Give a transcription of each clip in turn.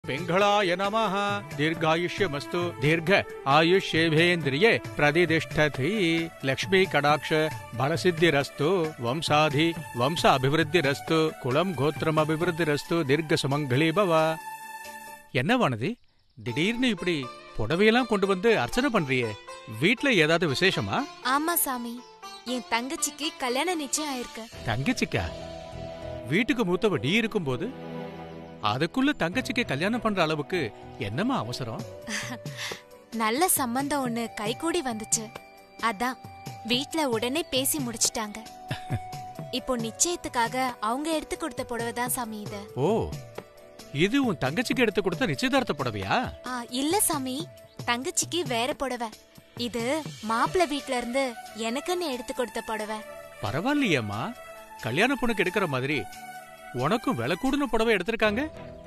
पिङ्गळाय नमः दीर्घायुष्यमस्तु दीर्घ आयुष्येभेन्द्रिये प्रतिष्ठति लक्ष्मी कडाक्ष बलसिद्धिरस्तु वंशाधि वंश अभिवृद्धिरस्तु குலம் கோத்திரம் அபிவிருத்திரஸ்து தீர்க்க சுமங்கலி பவ என்ன வானதி திடீர்னு இப்படி புடவையெல்லாம் கொண்டு வந்து அர்ச்சனை பண்றியே வீட்ல ஏதாவது விசேஷமா ஆமா சாமி என் தங்கச்சிக்கு கல்யாணம் நிச்சயம் ஆயிருக்கு தங்கச்சிக்கா வீட்டுக்கு மூத்தவ நீ இருக்கும்போது அதுக்குள்ள தங்கச்சிக்கு கல்யாணம் பண்ற அளவுக்கு என்னமா அவசரம் நல்ல சம்பந்தம் ஒண்ணு கைகூடி வந்துச்சு அதான் வீட்ல உடனே பேசி முடிச்சிட்டாங்க இப்போ நிச்சயத்துக்காக அவங்க எடுத்து கொடுத்த புடவை தான் சாமி இது ஓ இது உன் தங்கச்சிக்கு எடுத்து கொடுத்த நிச்சயதார்த்த புடவையா ஆ, இல்ல சாமி தங்கச்சிக்கு வேற புடவை இது மாப்பிள்ளை வீட்ல இருந்து எனக்குன்னு எடுத்து கொடுத்த புடவை பரவாயில்லையேம்மா கல்யாண பொண்ணுக்கு எடுக்கிற மாதிரி உனக்கும் விலை கூடுன புடவை எடுத்திருக்காங்க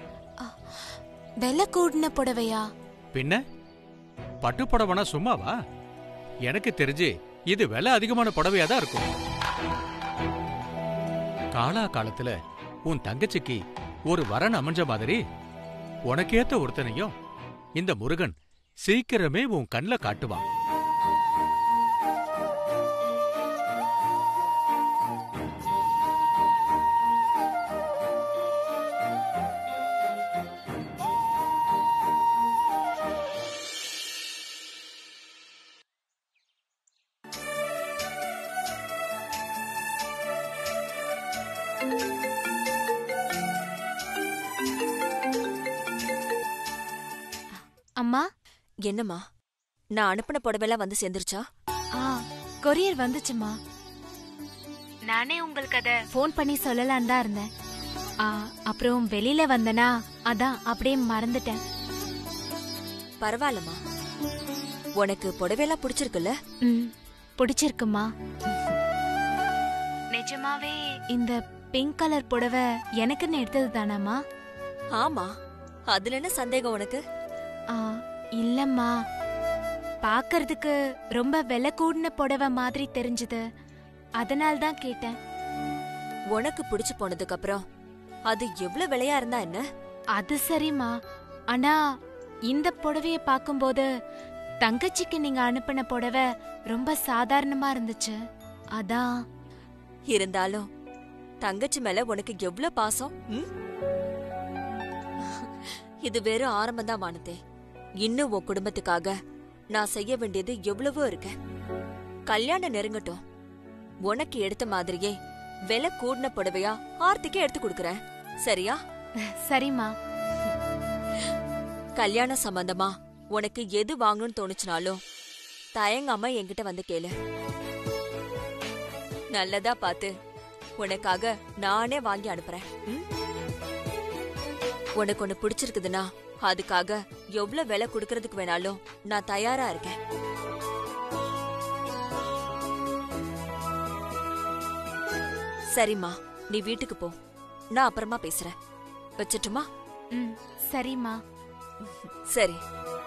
விலை கூடின புடவையா பின்ன பட்டு புடவைனா சும்மாவா எனக்கு தெரிஞ்சு இது விலை அதிகமான புடவையா தான் இருக்கும் காலா காலத்துல உன் தங்கச்சிக்கு ஒரு வரன் அமைஞ்ச மாதிரி உனக்கேத்த ஒருத்தனையும் இந்த முருகன் சீக்கிரமே உன் கண்ல காட்டுவான் அம்மா என்னம்மா நான் அனுப்பின புடவைலாம் வந்து சேர்ந்துருச்சா ஆ கொரியர் வந்துச்சுமா நானே உங்களுக்கு அத ஃபோன் பண்ணி சொல்லலான் தான் இருந்தேன் ஆ, அப்புறம் வெளியில வந்தனா அதான் அப்படியே மறந்துட்டேன் பரவாயில்லம்மா உனக்கு புடவையெல்லாம் பிடிச்சிருக்குல்ல ம் பிடிச்சிருக்குமா நிஜமாவே இந்த பிங்க் கலர் புடவை எனக்குன்னு எடுத்தது தானாமா ஆமா அதுல என்ன சந்தேகம் உனக்கு ஆ, இல்லம்மா பார்க்கறதுக்கு ரொம்ப விலை கூடின புடவை மாதிரி தெரிஞ்சது அதனால தான் கேட்டேன் உனக்கு பிடிச்சு போனதுக்கு அப்புறம் அது எவ்வளவு விலையா இருந்தா என்ன அது சரிம்மா ஆனா இந்த புடவைய பார்க்கும்போது தங்கச்சிக்கு நீங்க அனுப்பின புடவை ரொம்ப சாதாரணமா இருந்துச்சு அதான் இருந்தாலும் தங்கச்சி மேல உனக்கு எவ்வளவு பாசம் ம்? இது வெறும் ஆரம்பம் தான் வானத்தே இன்னும் உன் குடும்பத்துக்காக நான் செய்ய வேண்டியது எவ்வளவோ இருக்கு கல்யாணம் நெருங்கட்டும் உனக்கு எடுத்த மாதிரியே விலை கூடின புடவையா ஆர்த்திக்கு எடுத்து கொடுக்கறேன் சரியா சரிம்மா கல்யாண சம்பந்தமா உனக்கு எது வாங்கணும்னு தோணுச்சுனாலும் தயங்காம என்கிட்ட வந்து கேளு நல்லதா பார்த்து உனக்காக நானே வாங்கி அனுப்புறேன் ம்? உனக்கு ஒண்ணு பிடிச்சிருக்குதுன்னா அதுக்காக எவ்வளவு விலை கொடுக்கறதுக்கு வேணாலும் நான் தயாரா இருக்கேன் சரிம்மா நீ வீட்டுக்கு போ நான் அப்புறமா பேசுறேன் வச்சிட்டுமா ம் சரிம்மா சரி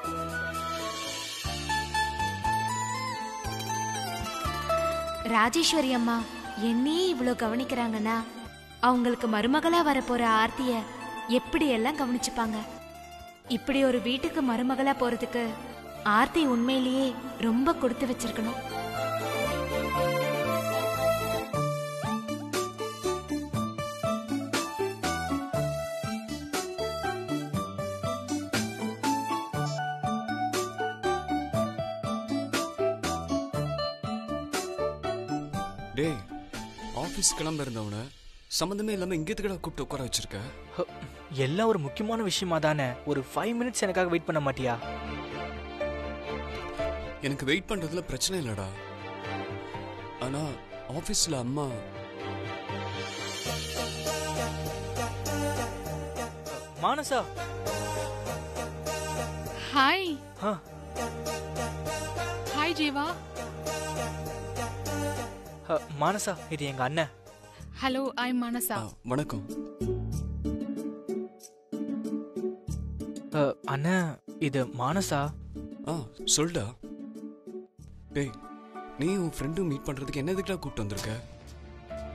ராஜேஸ்வரி அம்மா என்னையே இவ்ளோ கவனிக்கிறாங்கன்னா அவங்களுக்கு மருமகளா வரப்போற ஆர்த்திய எப்படியெல்லாம் கவனிச்சுப்பாங்க இப்படி ஒரு வீட்டுக்கு மருமகளா போறதுக்கு ஆர்த்தி உண்மையிலேயே ரொம்ப கொடுத்து வச்சிருக்கணும் டேய் ஆஃபீஸ் கிளம்ப இருந்தவன சம்மந்தமே இல்லாம இங்க எதுக்குடா கூப்பிட்டு உட்கார வச்சிருக்க ஹ, எல்லாம் ஒரு முக்கியமான விஷயமா தானே ஒரு ஃபைவ் மினிட்ஸ் எனக்காக வெயிட் பண்ண மாட்டியா எனக்கு வெயிட் பண்றதுல பிரச்சனை இல்லடா ஆனா ஆபீஸ்ல அம்மா மானசா ஹாய் ஆ, ஹாய் ஜீவா ஹ, மானசா இது எங்க அண்ணன் ஹலோ ஐ மனசா ஆ, வணக்கம் ஹ, அண்ணன் இது மானசா ஆ சொல்டா டேய் நீ உன் ஃப்ரெண்டும் மீட் பண்றதுக்கு என்ன எதுக்குடா கூப்பிட்டு வந்திருக்க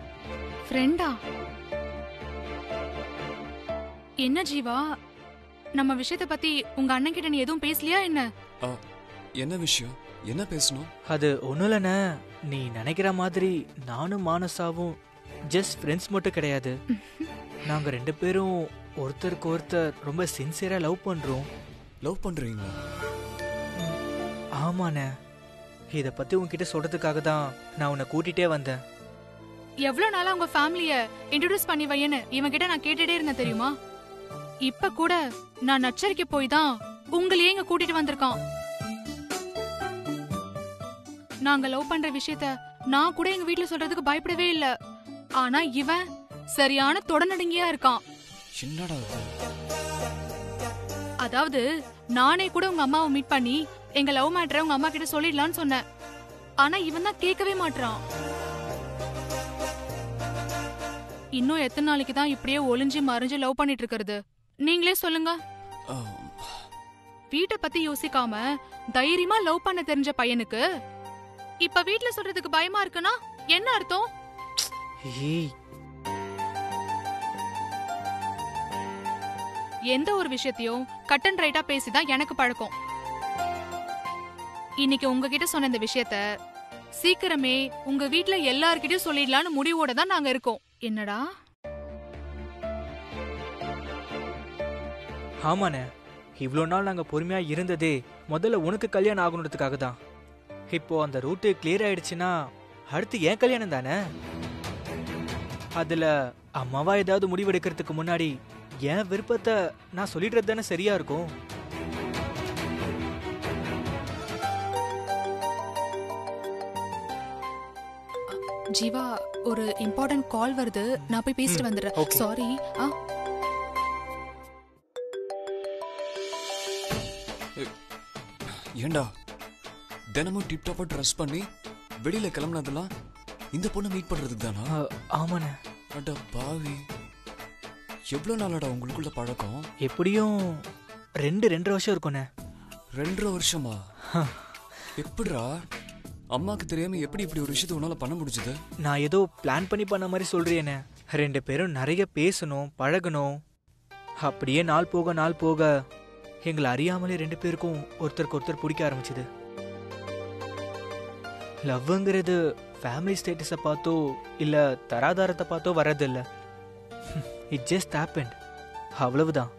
ஃப்ரெண்டா என்ன ஜீவா நம்ம விஷயத்த பத்தி உங்க அண்ணன் கிட்ட நீ எதுவும் பேசலையா என்ன ஆ, என்ன விஷயம் என்ன பேசணும் அது ஒன்றும் இல்லைண்ணே நீ நினைக்கிற மாதிரி நானும் மானசாவும் ஜஸ்ட் ஃப்ரெண்ட்ஸ் மட்டும் கிடையாது நாங்க ரெண்டு பேரும் ஒருத்தருக்கு ஒருத்தர் ரொம்ப சின்சியரா லவ் பண்றோம் லவ் பண்றீங்களா ஆமாண்ணே இத பத்தி உன்கிட்ட சொல்றதுக்காக தான் நான் உன்னை கூட்டிட்டே வந்தேன் எவ்வளவு நாளா உங்க ஃபேமிலிய இன்ட்ரோடியூஸ் பண்ணி வையன்னு இவன் கிட்ட நான் கேட்டுட்டே இருந்தேன் தெரியுமா இப்ப கூட நான் நச்சரிக்கை போய் தான் உங்களையே இங்க கூட்டிட்டு வந்திருக்கான் நாங்க லவ் பண்ற விஷயத்த நான் கூட எங்க வீட்ல சொல்றதுக்கு பயப்படவே இல்ல ஆனா இவன் சரியான தொடநடுங்கியா இருக்கான் என்னடா இது? அதாவது நானே கூட உங்க அம்மாவை மீட் பண்ணி எங்க லவ் மேட்டரை உங்க அம்மா கிட்ட சொல்லிடலாம்னு சொன்னேன் ஆனா இவன் தான் கேட்கவே மாட்றான் இன்னும் எத்தனை நாளைக்கு தான் இப்படியே ஒளிஞ்சு மறைஞ்சு லவ் பண்ணிட்டு இருக்கிறது நீங்களே சொல்லுங்க ஆ, வீட்டை பத்தி யோசிக்காம தைரியமா லவ் பண்ண தெரிஞ்ச பையனுக்கு இப்ப வீட்ல சொல்றதுக்கு பயமா இருக்குன்னா என்ன அர்த்தம் ஏய் எந்த ஒரு விஷயத்தையும் கட் அண்ட் ரைட்டா பேசிதான் எனக்கு பழக்கம் இன்னைக்கு உங்ககிட்ட சொன்ன இந்த விஷயத்த சீக்கிரமே உங்க வீட்ல எல்லார்கிட்டயும் சொல்லிடலாம்னு முடிவோட தான் நாங்க இருக்கோம் என்னடா ஆமாண்ணே இவ்வளோ நாள் நாங்கள் பொறுமையாக இருந்ததே முதல்ல உனக்கு கல்யாணம் ஆகணுன்றதுக்காக தான் இப்போ அந்த ரூட்டு கிளியர் ஆயிடுச்சுன்னா அடுத்து ஏன் கல்யாணம் தானே அதில் அம்மாவா ஏதாவது முடிவெடுக்கிறதுக்கு முன்னாடி என் விருப்பத்தை நான் சொல்லிடுறது தானே சரியா இருக்கும் ஜீவா ஒரு இம்பார்ட்டன்ட் கால் வருது நான் போய் பேசிட்டு வந்துடுறேன் okay. சாரி ஆ ஏண்டா தினமும் டிப்டாப்பா ட்ரெஸ் பண்ணி வெளியில கிளம்புனதெல்லாம் இந்த பொண்ணை மீட் பண்றதுக்கு தானா அ, ஆமாண்ணே அட பாவி எவ்வளவு நாளாடா உங்களுக்குள்ள பழக்கம் எப்படியும் ரெண்டு ரெண்டரை வருஷம் இருக்கும்ண்ணே ரெண்டரை வருஷமா எப்படிடா அம்மாக்கு தெரியாம எப்படி இப்படி ஒரு விஷயத்தை உன்னால பண்ண முடிஞ்சது நான் ஏதோ பிளான் பண்ணி பண்ண மாதிரி சொல்றியேண்ணே ரெண்டு பேரும் நிறைய பேசணும் பழகணும் அப்படியே நாள் போக நாள் போக எங்களை அறியாமலே ரெண்டு பேருக்கும் ஒருத்தருக்கு ஒருத்தர் பிடிக்க ஆரம்பிச்சது லவ்ங்கிறது ஃபேமிலி ஸ்டேட்டஸை பார்த்தோ இல்ல தராதாரத்தை பார்த்தோ வர்றதில்ல இட் ஜஸ்ட் ஹேப்பன் அவ்வளவுதான்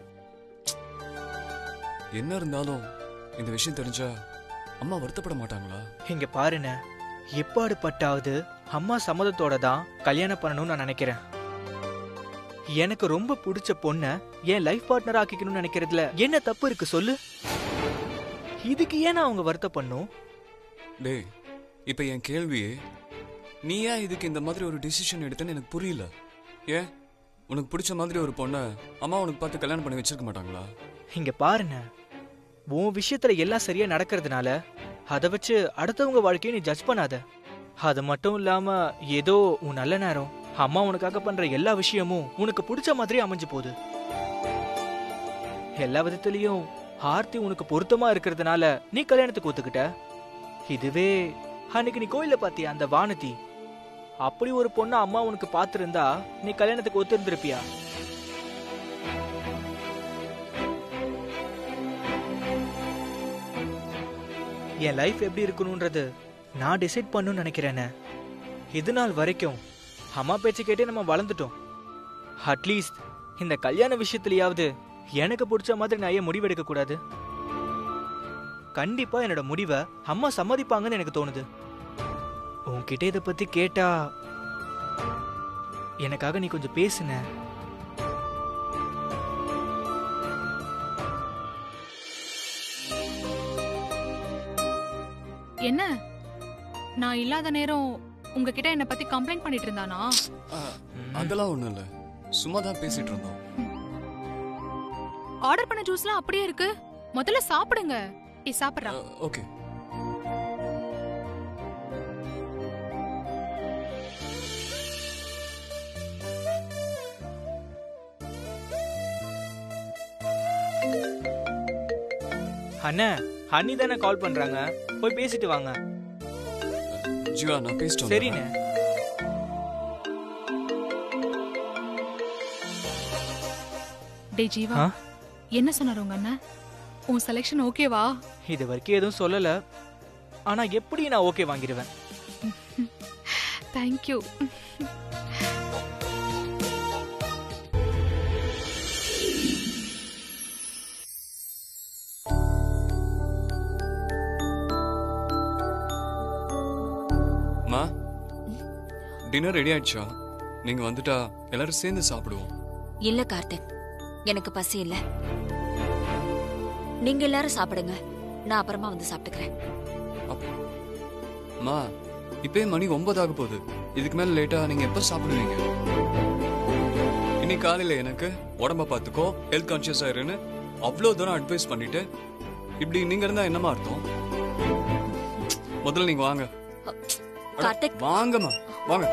என்ன இருந்தாலும் இந்த விஷயம் தெரிஞ்சா அம்மா வருத்தப்பட மாட்டாங்களா இங்க பாருண்ண எப்பாடு பட்டாவது அம்மா சம்மதத்தோட தான் கல்யாணம் பண்ணணும்னு நான் நினைக்கிறேன் எனக்கு ரொம்ப பிடிச்ச பொண்ண என் லைஃப் பார்ட்னர் ஆக்கிக்கணும்னு நினைக்கிறதுல என்ன தப்பு இருக்கு சொல்லு இதுக்கு ஏன் நான் அவங்க வருத்தம் பண்ணும் டேய் இப்ப என் கேள்வியே நீ ஏன் இதுக்கு இந்த மாதிரி ஒரு டிசிஷன் எடுத்தேன்னு எனக்கு புரியல ஏன் உனக்கு பிடிச்ச மாதிரி ஒரு பொண்ணை அம்மா உனக்கு பார்த்து கல்யாணம் பண்ணி வச்சிருக்க மாட்டாங்களா இங்க பாருண்ண உன் விஷயத்துல எல்லாம் சரியா நடக்கிறதுனால அதை வச்சு அடுத்தவங்க வாழ்க்கையை நீ ஜட்ஜ் பண்ணாத அது மட்டும் இல்லாம ஏதோ உன் நல்ல நேரம் அம்மா உனக்காக பண்ற எல்லா விஷயமும் உனக்கு பிடிச்ச மாதிரி அமைஞ்சு போகுது எல்லா விதத்திலையும் ஆர்த்தி உனக்கு பொருத்தமா இருக்கிறதுனால நீ கல்யாணத்துக்கு ஒத்துக்கிட்ட இதுவே அன்னைக்கு நீ கோயில பாத்தியா அந்த வானதி அப்படி ஒரு பொண்ணு அம்மா உனக்கு பார்த்திருந்தா நீ கல்யாணத்துக்கு ஒத்துருந்திருப்பியா என் லைஃப் எப்படி இருக்கணும்ன்றது நான் டிசைட் பண்ணணும்னு நினைக்கிறேனே இது நாள் வரைக்கும் அம்மா பேச்சு கேட்டே நம்ம வளர்ந்துட்டோம் அட்லீஸ்ட் இந்த கல்யாண விஷயத்துலயாவது எனக்கு பிடிச்ச மாதிரி நான் ஏன் முடிவெடுக்க கூடாது கண்டிப்பா என்னோட முடிவை அம்மா சம்மதிப்பாங்கன்னு எனக்கு தோணுது உன்கிட்ட இதை பத்தி கேட்டா எனக்காக நீ கொஞ்சம் பேசுன என்ன நான் இல்லாத நேரம் உங்ககிட்ட என்ன பத்தி கம்ப்ளைண்ட் பண்ணிட்டு இருந்தானா ஆ, அதெல்லாம் ஒண்ணும் இல்ல சும்மா தான் பேசிட்டு இருந்தோம் ஆர்டர் பண்ண ஜூஸ்லாம் அப்படியே இருக்கு முதல்ல சாப்பிடுங்க ஏ சாப்பிடுறா ஓகே அண்ணா அண்ணி தானே கால் பண்றாங்க போய் பேசிட்டு வாங்க ஜீவா நான் பேசிட்டு சரிண்ணே டே ஜீவா ஆ? என்ன சொன்னார் உங்க அண்ணன் உன் செலெக்ஷன் ஓகேவா இது வரைக்கும் எதுவும் சொல்லல ஆனா எப்படி நான் ஓகே வாங்கிடுவேன் தேங்க்யூ மா டின்னர் ரெடி ஆயிடுச்சா நீங்க வந்துட்டா எல்லாரும் சேர்ந்து சாப்பிடுவோம் இல்ல கார்த்திக் எனக்கு பசி இல்ல நீங்க எல்லாரும் சாப்பிடுங்க நான் அப்புறமா வந்து சாப்பிட்டுக்கிறேன் மா இப்பயே மணி ஒன்பது ஆக போகுது இதுக்கு மேல லேட்டா நீங்க எப்ப சாப்பிடுவீங்க இன்னைக்கு காலையில எனக்கு உடம்ப பாத்துக்கோ ஹெல்த் கான்சியஸா இருன்னு அவ்வளவு தூரம் அட்வைஸ் பண்ணிட்டு இப்படி நீங்க இருந்தா என்னமா அர்த்தம் முதல்ல நீங்க வாங்க அட, கார்த்திக் வாங்கம்மா வாங்க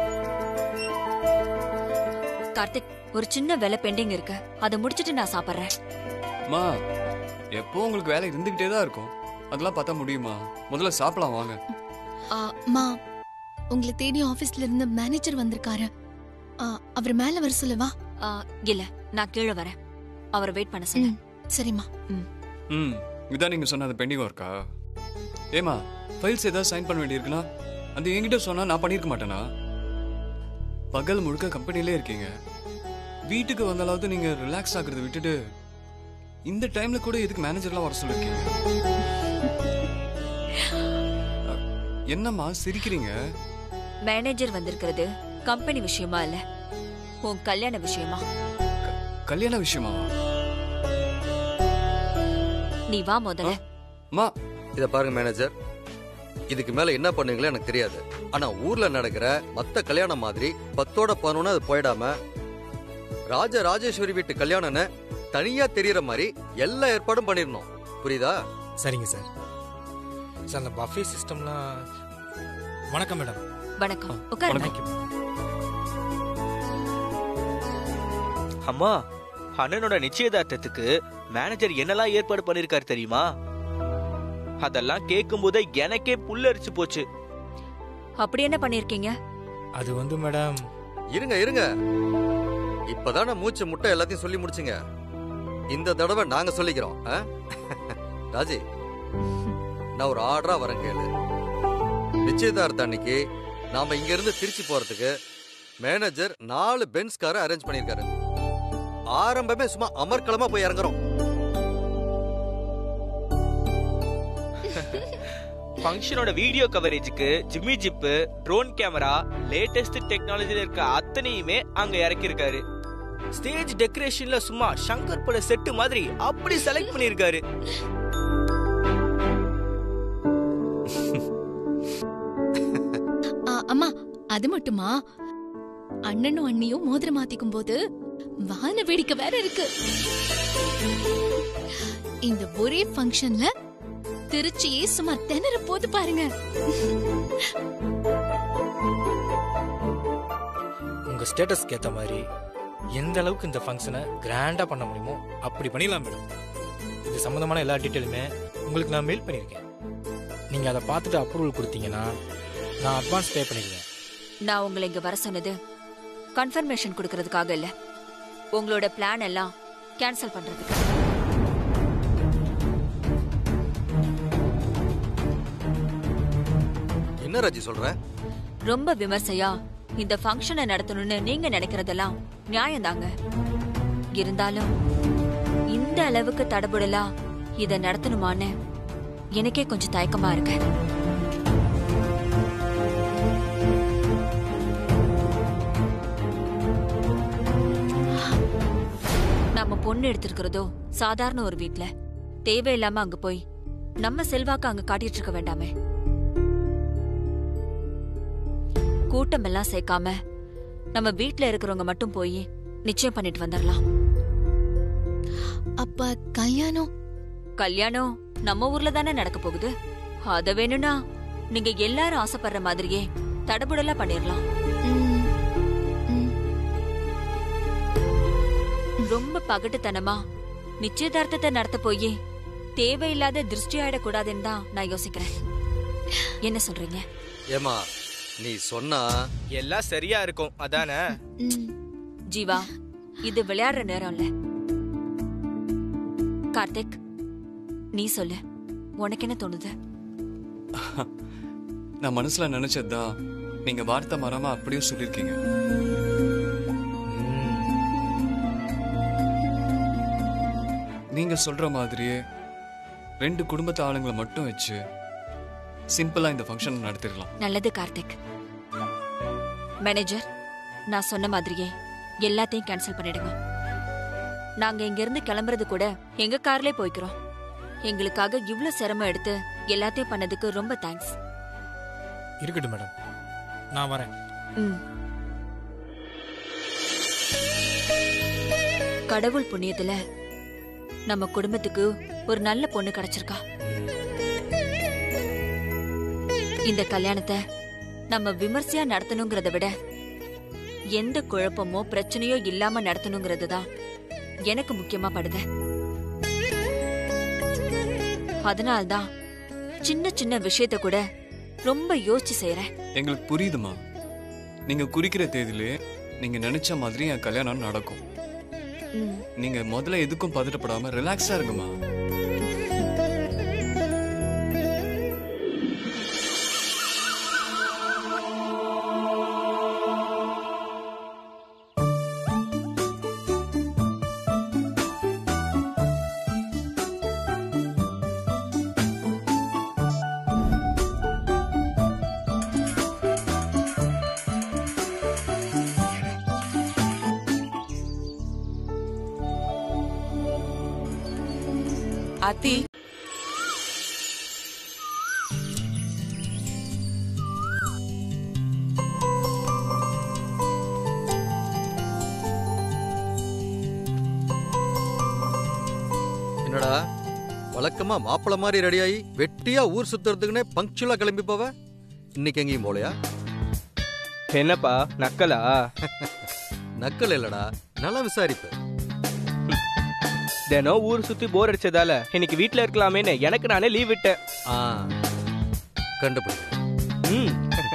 கார்த்திக் ஒரு சின்ன வேலை பெண்டிங் இருக்கு அதை முடிச்சிட்டு நான் சாப்பிடுறேன் மா எப்போ உங்களுக்கு வேலை இருந்துகிட்டே தான் இருக்கும் அதெல்லாம் பார்த்தா முடியுமா முதல்ல சாப்பிடலாம் வாங்க ஆ, மா உங்களை தேடி ஆபீஸ்ல இருந்து மேனேஜர் வந்திருக்காரு ஆ, அவர் மேல வர சொல்லவா ஆ, இல்ல நான் கீழே வரேன் அவரை வெயிட் பண்ண சொல்ல ம், சரிம்மா ம் இதான் நீங்க சொன்ன அந்த பெண்டிங் ஒர்க்கா ஏமா ஃபைல்ஸ் ஏதாவது சைன் பண்ண வேண்டியிருக்குன்னா அந்த என்கிட்ட சொன்னா நான் பண்ணியிருக்க மாட்டேனா பகல் முழுக்க கம்பெனிலே இருக்கீங்க வீட்டுக்கு வந்தாலாவது நீங்க ரிலாக்ஸ் ஆகுறத விட்டுட்டு இந்த டைம்ல கூட எதுக்கு மேனேஜர்லாம் வர சொல்லிருக்கீங்க அ, என்னம்மா சிரிக்கிறீங்க மேனேஜர் வந்திருக்கிறது கம்பெனி விஷயமா இல்ல உன் கல்யாண விஷயமா கல்யாண விஷயமாவா நீ வா முதல்ல மா இத பாருங்க மேனேஜர் இதுக்கு மேல என்ன பண்ணுவீங்களோ எனக்கு தெரியாது ஆனா ஊர்ல நடக்கிற மத்த கல்யாணம் மாதிரி பத்தோட பதினொன்னு அது போயிடாம ராஜ ராஜேஸ்வரி வீட்டு கல்யாணம்னு தனியா தெரியற மாதிரி எல்லா ஏற்பாடும் பண்ணிடணும் புரியுதா சரிங்க சார் சார் அந்த பஃபே சிஸ்டம்லாம் வணக்கம் மேடம் வணக்கம் உட்காருங்க தேங்க்யூ அம்மா அண்ணனோட நிச்சயதார்த்தத்துக்கு மேனேஜர் என்னெல்லாம் ஏற்பாடு பண்ணிருக்காரு தெரியுமா அதெல்லாம் கேட்கும் போதே எனக்கே புல்லரிச்சு போச்சு அப்படி என்ன பண்ணிருக்கீங்க அது வந்து மேடம் இருங்க இருங்க இப்பதானே மூச்சு முட்டை எல்லாத்தையும் சொல்லி முடிச்சுங்க இந்த தடவை நாங்க சொல்லிக்கிறோம் ஆ? ராஜி நான் ஒரு ஆர்டரா வரேன் கேளு நிச்சயதார்த்த அன்னைக்கு நாம இங்க இருந்து திருச்சி போறதுக்கு மேனேஜர் நாலு பென்ஸ் காரை அரேஞ்ச் பண்ணிருக்காரு ஆரம்பமே சும்மா அமர்க்களமா போய் இறங்குறோம் ஃபங்க்ஷனோட வீடியோ கவரேஜுக்கு jimmy jib drone camera latest டெக்னாலஜில இருக்க அத்தனையுமே அங்க இறக்கியிருக்காரு ஸ்டேஜ் டெக்கரேஷன்ல சும்மா சங்கர் பட செட்டு மாதிரி அப்படி செலக்ட் பண்ணியிருக்காரு ஆ, அம்மா அது மட்டுமா அண்ணனும் அண்ணியும் மோதிரம் மாத்திக்கும் போது வான வேடிக்கை வேற இருக்கு இந்த ஒரே ஃபங்க்ஷன்ல திருச்சியே சுமார் திணற போது பாருங்க உங்க ஸ்டேட்டஸ்க்கு ஏத்த மாதிரி எந்த அளவுக்கு இந்த ஃபங்க்ஷனை கிராண்டா பண்ண முடியுமோ அப்படி பண்ணிடலாம் மேடம் இது சம்பந்தமான எல்லா டீட்டெயிலுமே உங்களுக்கு நான் மெயில் பண்ணியிருக்கேன் நீங்க அதை பார்த்துட்டு அப்ரூவல் கொடுத்தீங்கன்னா நான் அட்வான்ஸ் பே பண்ணிடுவேன் நான் உங்களை இங்க வர சொன்னது கன்ஃபர்மேஷன் கொடுக்கறதுக்காக இல்ல உங்களோட பிளான் எல்லாம் கேன்சல் பண்றதுக்கு என்ன ராஜி சொல்ற ரொம்ப விமர்சையா இந்த ஃபங்க்ஷனை நடத்தணும்னு நீங்க நினைக்கிறதெல்லாம் நியாயம்தாங்க இருந்தாலும் இந்த அளவுக்கு தடபுடலா இத நடத்தணுமான்னு எனக்கே கொஞ்சம் தயக்கமா இருக்கு நம்ம பொண்ணு எடுத்திருக்கிறதோ சாதாரண ஒரு வீட்ல தேவையில்லாம அங்க போய் நம்ம செல்வாக்கு அங்க காட்டிட்டு இருக்க வேண்டாமே கூட்டம் எல்லாம் சேர்க்காம நம்ம வீட்ல இருக்கிறவங்க மட்டும் போய் நிச்சயம் பண்ணிட்டு வந்துடலாம் அப்ப கல்யாணம் கல்யாணம் நம்ம ஊர்ல தானே நடக்க போகுது அத வேணும்னா நீங்க எல்லாரும் ஆசைப்படுற மாதிரியே தடபுடலா பண்ணிடலாம் ம், ம். ரொம்ப பகட்டுத்தனமா நிச்சயதார்த்தத்தை நடத்த போய் தேவையில்லாத திருஷ்டி ஆயிடக்கூடாதுன்னு தான் நான் யோசிக்கிறேன் என்ன சொல்றீங்க ஏமா நீ சொன்னா எல்லாம் சரியா இருக்கும் அதானே ம். ஜீவா இது விளையாடுற நேரம் இல்ல கார்த்திக் நீ சொல்லு உனக்கு என்ன தோணுது நான் மனசுல நினைச்சதுதான் நீங்க வார்த்தை மாறாம அப்படியே சொல்லிருக்கீங்க நீங்க சொல்ற மாதிரியே ரெண்டு குடும்பத்து ஆளுங்களை மட்டும் வச்சு சிம்பிளா இந்த ஃபங்க்ஷன் நடத்திடலாம் நல்லது கார்த்திக் மேனேஜர் நான் சொன்ன மாதிரியே எல்லாத்தையும் கேன்சல் பண்ணிடுங்க நாங்க இங்க இருந்து கிளம்புறது கூட எங்க கார்லயே போய்க்கிறோம் எங்களுக்காக இவ்ளோ சிரமம் எடுத்து எல்லாத்தையும் பண்ணதுக்கு ரொம்ப தேங்க்ஸ் இருக்கட்டும் மேடம் நான் வரேன் ம் கடவுள் புண்ணியத்துல நம்ம குடும்பத்துக்கு ஒரு நல்ல பொண்ணு கிடைச்சிருக்கா இந்த கல்யாணத்தை நம்ம விமர்சையா நடத்தணுங்கிறத விட எந்த குழப்பமோ பிரச்சனையோ இல்லாம நடத்தணுங்கிறது தான் எனக்கு முக்கியமா படுது அதனால்தான் சின்ன சின்ன விஷயத்த கூட ரொம்ப யோசிச்சு செய்யறேன் எங்களுக்கு புரியுதுமா நீங்க குறிக்கிற தேதியிலே நீங்க நினைச்ச மாதிரி என் கல்யாணம் நடக்கும் ம் நீங்க முதல்ல எதுக்கும் பதட்டப்படாம ரிலாக்ஸா இருங்கம்மா அத்தி என்னடா வழக்கமா மாப்பிள மாதிரி ரெடியாகி வெட்டியா ஊர் சுத்துறதுக்குன்னே பங்க்சுவலா கிளம்பி போவ இன்னைக்கு எங்கேயும் போலையா என்னப்பா நக்கலா நக்கல் இல்லடா நல்லா விசாரிப்பு தினம் ஊர் சுத்தி போர் அடிச்சதால இன்னைக்கு வீட்ல இருக்கலாமேன்னு எனக்கு நானே லீவ் விட்டேன் ஆ கண்டுபிடி ம்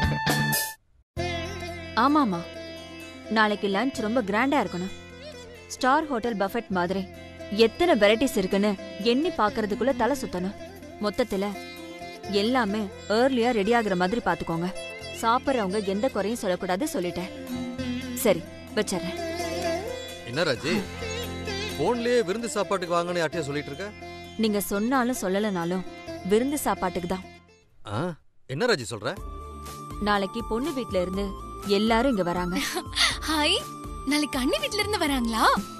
ஆமாமா நாளைக்கு லஞ்ச் ரொம்ப கிராண்டா இருக்கணும் ஸ்டார் ஹோட்டல் பஃபெட் மாதிரி எத்தனை வெரைட்டிஸ் இருக்குன்னு எண்ணி பார்க்கறதுக்குள்ள தலை சுத்தணும் மொத்தத்துல எல்லாமே ஏர்லியா ரெடி ஆகுற மாதிரி பாத்துக்கோங்க சாப்பிட்றவங்க எந்த குறையும் சொல்லக்கூடாது சொல்லிட்டேன் சரி வச்சிடுறேன் என்ன ராஜி போன்லயே விருந்து சாப்பாட்டுக்கு வாங்கன்னு யார்ட்டையா சொல்லிட்டு இருக்க நீங்க சொன்னாலும் சொல்லலனாலும் விருந்து சாப்பாட்டுக்கு தான் ஆ என்ன ராஜி சொல்ற நாளைக்கு பொண்ணு வீட்ல இருந்து எல்லாரும் இங்க வராங்க ஹாய் நாளைக்கு அண்ணி வீட்ல இருந்து வராங்களா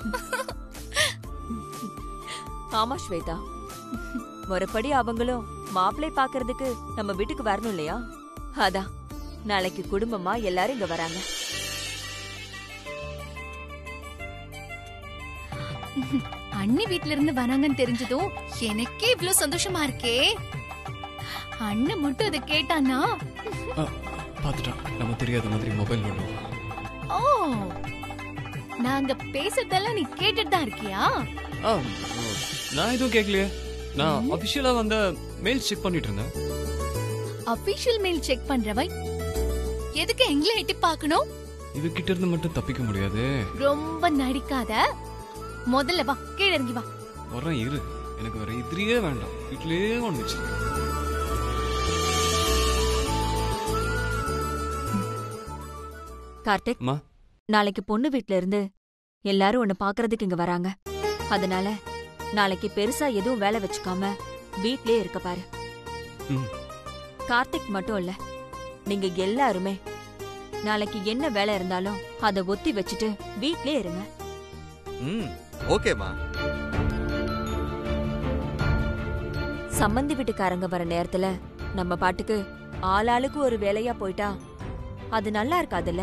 ஆமா ஸ்வேதா மறுபடி அவங்களும் மாப்பிள்ளை பாக்குறதுக்கு நம்ம வீட்டுக்கு வரணும் இல்லையா அதான் நாளைக்கு குடும்பமா எல்லாரும் இங்க வராங்க அண்ணி வீட்ல இருந்து வராங்கன்னு தெரிஞ்சதும் எனக்கே இவ்ளோ சந்தோஷமா இருக்கே அண்ணன் மட்டும் அதை கேட்டானா பார்த்துட்டான் நம்ம தெரியாத மாதிரி மொபைல் நோண்டுவோம் ஓ நாங்க பேசுறதெல்லாம் நீ கேட்டுட்டு தான் இருக்கியா ஆ நான் எதுவும் கேட்கலையே நான் அபிஷியலா வந்த மெயில் செக் பண்ணிட்டு இருந்தேன் அபிஷியல் மெயில் செக் பண்றவன் எதுக்கு எங்களை எட்டி பார்க்கணும் இது கிட்ட இருந்து மட்டும் தப்பிக்க முடியாது ரொம்ப நடிக்காத முதல்ல வா கீழ இறங்கி வா வரேன் இரு எனக்கு வேற எதிரியே வேண்டாம் வீட்லயே ஒன்று வச்சு கார்த்திக் அம்மா. நாளைக்கு பொண்ணு வீட்ல இருந்து எல்லாரும் உன்னை பாக்குறதுக்கு இங்க வராங்க அதனால நாளைக்கு பெருசா எதுவும் வேலை வச்சுக்காம வீட்லயே இருக்க பாரு ம். கார்த்திக் மட்டும் இல்ல நீங்க எல்லாருமே நாளைக்கு என்ன வேலை இருந்தாலும் அத ஒத்தி வச்சுட்டு வீட்லயே இருங்க ம் ஓகேம்மா சம்மந்தி வீட்டுக்காரங்க வர நேரத்துல நம்ம பாட்டுக்கு ஆளாளுக்கு ஒரு வேலையா போயிட்டா அது நல்லா இருக்காதுல்ல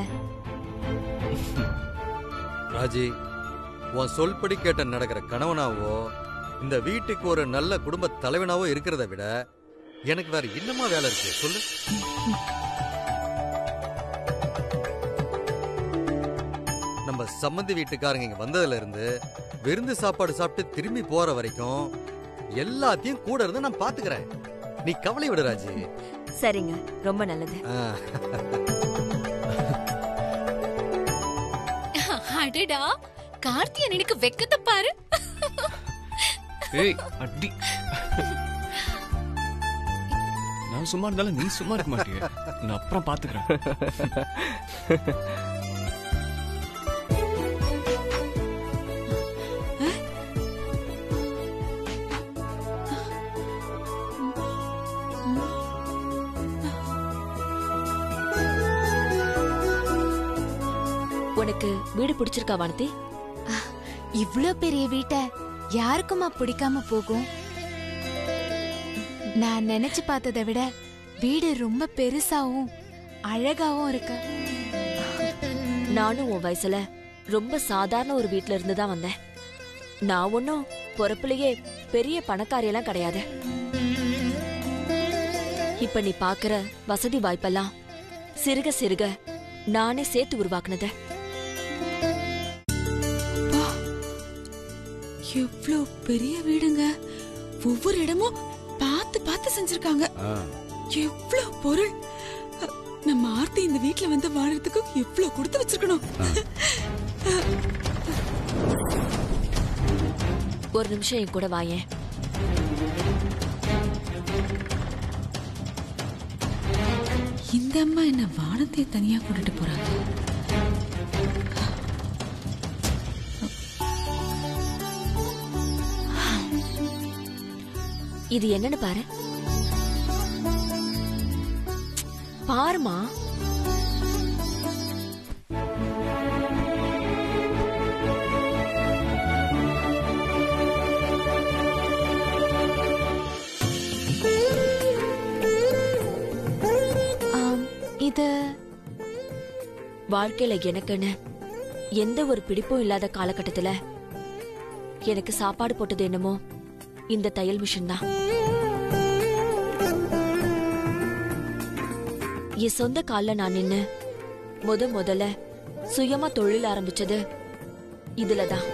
ராஜி உன் சொல்படி கேட்ட நடக்கிற கணவனாவோ இந்த வீட்டுக்கு ஒரு நல்ல குடும்ப தலைவனாவோ இருக்கிறத விட எனக்கு வேற என்னமா வேலை இருக்கு சொல்லு நம்ம சம்மந்தி வீட்டுக்காரங்க இங்க வந்ததுல இருந்து விருந்து சாப்பாடு சாப்பிட்டு திரும்பி போற வரைக்கும் எல்லாத்தையும் கூட இருந்து நான் பாத்துக்கிறேன் நீ கவலை விடு ராஜி சரிங்க ரொம்ப நல்லது ஆ, அடடா கார்த்தியன் எனக்கு வெக்கத்தை பாரு ஏய் அடி நான் சும்மா இருந்தாலும் நீ சும்மா இருக்க மாட்டிய நான் அப்புறம் பாத்துக்கிறேன் உனக்கு வீடு பிடிச்சிருக்கா வானதி இவ்ளோ பெரிய வீட்டை யாருக்குமா பிடிக்காம போகும் நான் நினைச்சு பார்த்ததை விட வீடு ரொம்ப பெருசாவும் அழகாவும் இருக்கு நானும் உன் வயசுல ரொம்ப சாதாரண ஒரு வீட்ல இருந்து தான் வந்தேன் நான் ஒன்னும் பொறப்புலயே பெரிய பணக்காரியெல்லாம் கிடையாது இப்ப நீ பாக்குற வசதி வாய்ப்பெல்லாம் சிறுக சிறுக நானே சேர்த்து உருவாக்குனது எவ்ளோ பெரிய வீடுங்க ஒவ்வொரு இடமும் பார்த்து பார்த்து செஞ்சிருக்காங்க எவ்ளோ பொருள் அ, நம்ம ஆர்த்தி இந்த வீட்ல வந்து வாழறதுக்கு எவ்ளோ கொடுத்து வச்சிருக்கணும் ஒரு நிமிஷம் என் கூட வாயேன் இந்த அம்மா என்ன வானத்தை தனியா கூட்டிட்டு போறாங்க இது என்னன்னு பாரு பாருமா ஆம், இது வாழ்க்கையில எனக்குன்னு எந்த ஒரு பிடிப்பும் இல்லாத காலகட்டத்துல எனக்கு சாப்பாடு போட்டது என்னமோ இந்த தையல் மிஷின் தான் என் சொந்த கால்ல நான் நின்னு முத முதல்ல சுயமா தொழில் ஆரம்பிச்சது இதுலதான்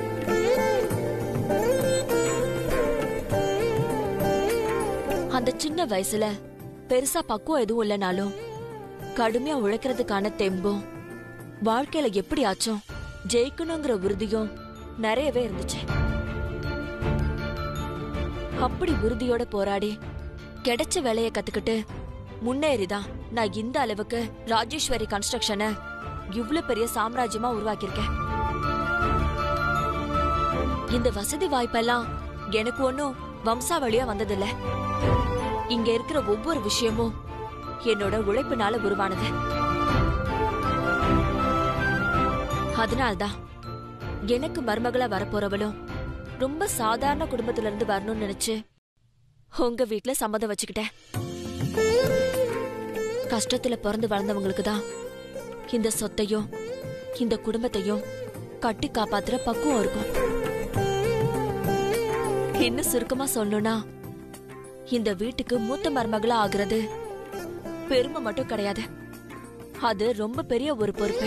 அந்த சின்ன வயசுல பெருசா பக்குவம் எதுவும் இல்லைனாலும் கடுமையா உழைக்கிறதுக்கான தெம்பும் வாழ்க்கையில எப்படி ஆச்சும் ஜெயிக்கணுங்கிற உறுதியும் நிறையவே இருந்துச்சு அப்படி உறுதியோட போராடி கிடைச்ச வேலைய கத்துக்கிட்டு முன்னேறிதான் நான் இந்த அளவுக்கு ராஜேஸ்வரி கன்ஸ்ட்ரக்ஷனை இவ்ளோ பெரிய சாம்ராஜ்யமா உருவாக்கியிருக்கேன் இந்த வசதி வாய்ப்பெல்லாம் எனக்கு ஒன்னும் வம்சாவளியா வந்ததில்ல இங்க இருக்கிற ஒவ்வொரு விஷயமும் என்னோட உழைப்பினால உருவானது அதனால்தான் எனக்கு மருமகளா வரப்போறவளும் ரொம்ப சாதாரண குடும்பத்துல இருந்து வரணும்னு நினைச்சு உங்க வீட்ல சம்மதம் வச்சுக்கிட்டேன் கஷ்டத்துல பிறந்து வளர்ந்தவங்களுக்கு தான் இந்த சொத்தையும் இந்த குடும்பத்தையும் கட்டி காப்பாத்துற பக்குவம் இருக்கும் இன்னும் சுருக்கமா சொல்லணும்னா இந்த வீட்டுக்கு மூத்த மருமகளா ஆகுறது பெருமை மட்டும் கிடையாது அது ரொம்ப பெரிய ஒரு பொறுப்பு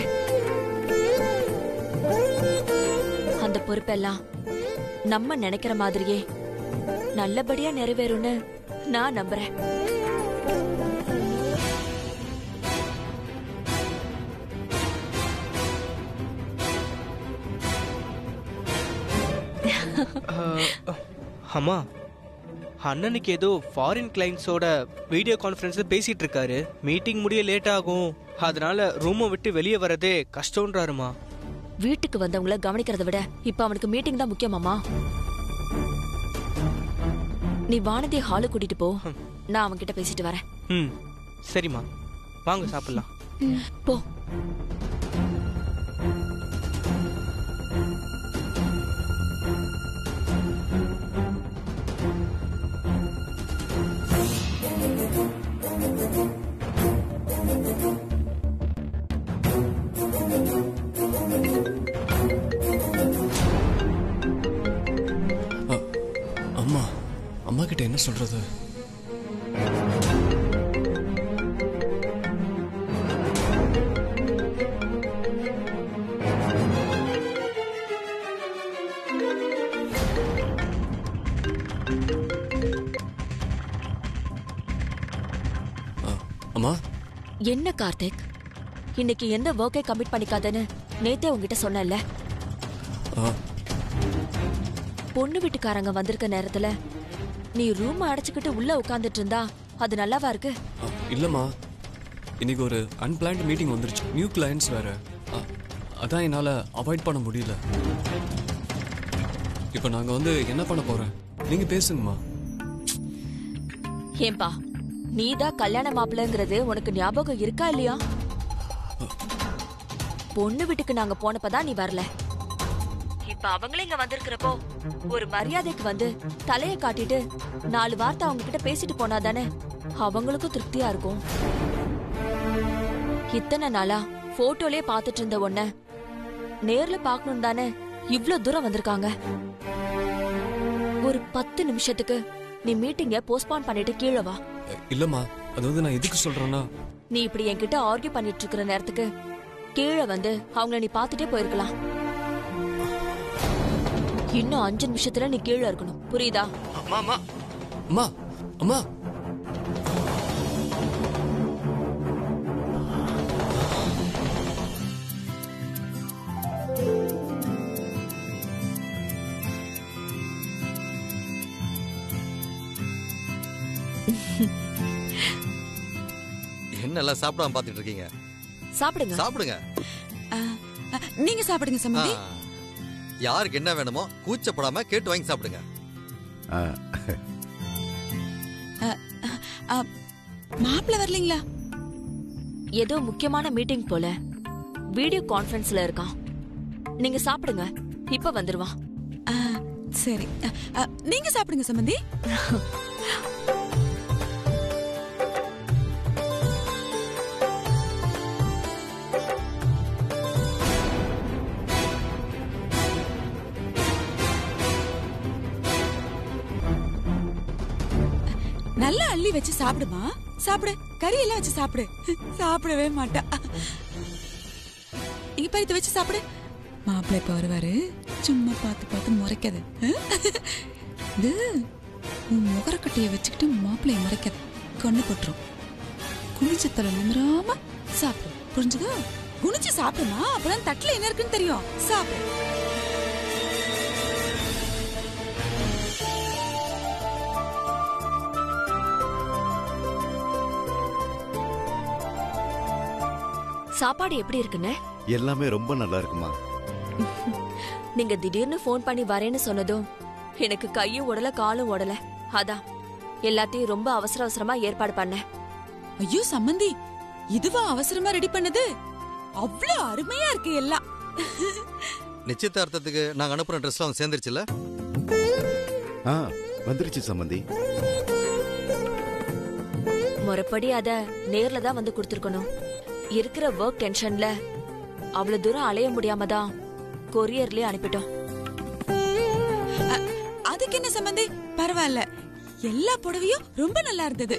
அந்த பொறுப்பெல்லாம் நம்ம நினைக்கிற மாதிரியே நல்லபடியா நிறைவேறும்னு நான் நம்புறேன் அஹ், அம்மா அண்ணனுக்கு ஏதோ ஃபாரின் கிளைண்ட்ஸோட வீடியோ கான்ஃபரன்ஸ்ல பேசிட்டு இருக்காரு மீட்டிங் முடிய லேட் ஆகும் அதனால ரூமை விட்டு வெளியே வரதே கஷ்டம்ன்றாருமா வீட்டுக்கு வந்தவங்கள கவனிக்கிறத விட இப்ப அவனுக்கு மீட்டிங் தான் முக்கியமாமா நீ வானதியை ஹாலு கூட்டிட்டு போ நான் அவன்கிட்ட பேசிட்டு வரேன் ம் சரிம்மா வாங்க சாப்பிடலாம் போ அம்மா அம்மா கிட்ட என்ன சொல்றது அ, அம்மா என்ன கார்த்திக் இன்னைக்கு எந்த ஒர்க்கை கமிட் பண்ணிக்காதன்னு நேத்தே உங்ககிட்ட சொன்னேன்ல ஆ, பொண்ணு வீட்டுக்காரங்க வந்திருக்க நேரத்துல நீ ரூம் அடைச்சுக்கிட்டு உள்ள உட்கார்ந்துட்டு இருந்தா அது நல்லாவா இருக்கு அ, இல்லம்மா இன்னைக்கு ஒரு அன்பிளான்ட் மீட்டிங் வந்துருச்சு நியூ கிளையன்ஸ் வேற அ, அதான் என்னால அவாய்ட் பண்ண முடியல இப்போ நாங்க வந்து என்ன பண்ண போறோம் நீங்க பேசுங்கம்மா ஏன்பா நீதான் கல்யாண மாப்பிள்ளைங்கிறது உனக்கு ஞாபகம் இருக்கா இல்லையா பொண்ணு வீட்டுக்கு நாங்க போனப்பதான் நீ வரல இப்ப அவங்களே இங்க வந்திருக்கிறப்போ ஒரு மரியாதைக்கு வந்து தலைய காட்டிட்டு நாலு வார்த்தை அவங்க கிட்ட பேசிட்டு போனா தானே அவங்களுக்கும் திருப்தியா இருக்கும் இத்தனை நாளா போட்டோலயே பாத்துட்டு இருந்த உன்ன நேர்ல பாக்கணும் தானே இவ்ளோ தூரம் வந்திருக்காங்க ஒரு பத்து நிமிஷத்துக்கு நீ மீட்டிங்க போஸ்ட்பான் பண்ணிட்டு கீழே வா அ, இல்லம்மா அது வந்து நான் எதுக்கு சொல்றேன்னா நீ இப்படி என்கிட்ட ஆர்கியூ பண்ணிட்டு இருக்கிற நேரத்துக்கு கீழே வந்து அவங்கள நீ பார்த்துட்டே போயிருக்கலாம் இன்னும் அஞ்சு நிமிஷத்துல நீ கீழே இருக்கணும் புரியுதா அம்மா அம்மா அம்மா அம்மா என்னெல்லாம் சாப்பிடாம பார்த்துட்டு இருக்கீங்க சாப்பிடுங்க சாப்பிடுங்க ஆ, ஆ, நீங்க சாப்பிடுங்க ஆ. சம்மந்தி யாருக்கு என்ன வேணுமோ கூச்சப்படாம கேட்டு வாங்கி சாப்பிடுங்க மாப்பிள்ள வரலீங்களா ஏதோ முக்கியமான மீட்டிங் போல வீடியோ கான்ஃபரன்ஸ்ல இருக்கான் நீங்க சாப்பிடுங்க இப்ப வந்துருவான் ஆ, சரி ஆ, ஆ, நீங்க சாப்பிடுங்க சம்மந்தி நல்லா அள்ளி வச்சு சாப்பிடுமா சாப்பிடு கறி எல்லாம் வச்சு சாப்பிடு சாப்பிடவே மாட்டா இங்க பறித்து வச்சு சாப்பிடு மாப்பிள்ளை இப்ப வருவாரு சும்மா பார்த்து பார்த்து முறைக்காது இது உன் முகரக்கட்டையை வச்சுக்கிட்டு மாப்பிள்ளைய முறைக்காது கண்ணு பட்டுரும் குனிச்சத்தலை நிமிராம சாப்பிடு புரிஞ்சுதா குனிச்சு சாப்பிடுமா அப்பதான் தட்டுல என்ன இருக்குன்னு தெரியும் சாப்பிடு சாப்பாடு எப்படி இருக்குன்னு எல்லாமே ரொம்ப நல்லா இருக்குமா நீங்க திடீர்னு ஃபோன் பண்ணி வரேன்னு சொன்னதும் எனக்கு கையும் உடல காலும் உடல அதான் எல்லாத்தையும் ரொம்ப அவசர அவசரமா ஏற்பாடு பண்ணேன் ஐயோ சம்மந்தி இதுவா அவசரமா ரெடி பண்ணது அவ்வளவு அருமையா இருக்கு எல்லாம் நிச்சயதார்த்தத்துக்கு நாங்க அனுப்புற ட்ரெஸ்லாம் சேர்ந்துருச்சுல ஆ வந்துருச்சு சம்மந்தி முறைப்படி அத நேர்ல தான் வந்து கொடுத்துருக்கணும் இருக்கிற ஒர்க் டென்ஷன்ல அவ்வளவு தூரம் அலைய முடியாம தான் கொரியர்லயே அனுப்பிட்டோம் அதுக்கு என்ன சம்மந்தி பரவாயில்ல எல்லா புடவையும் ரொம்ப நல்லா இருந்தது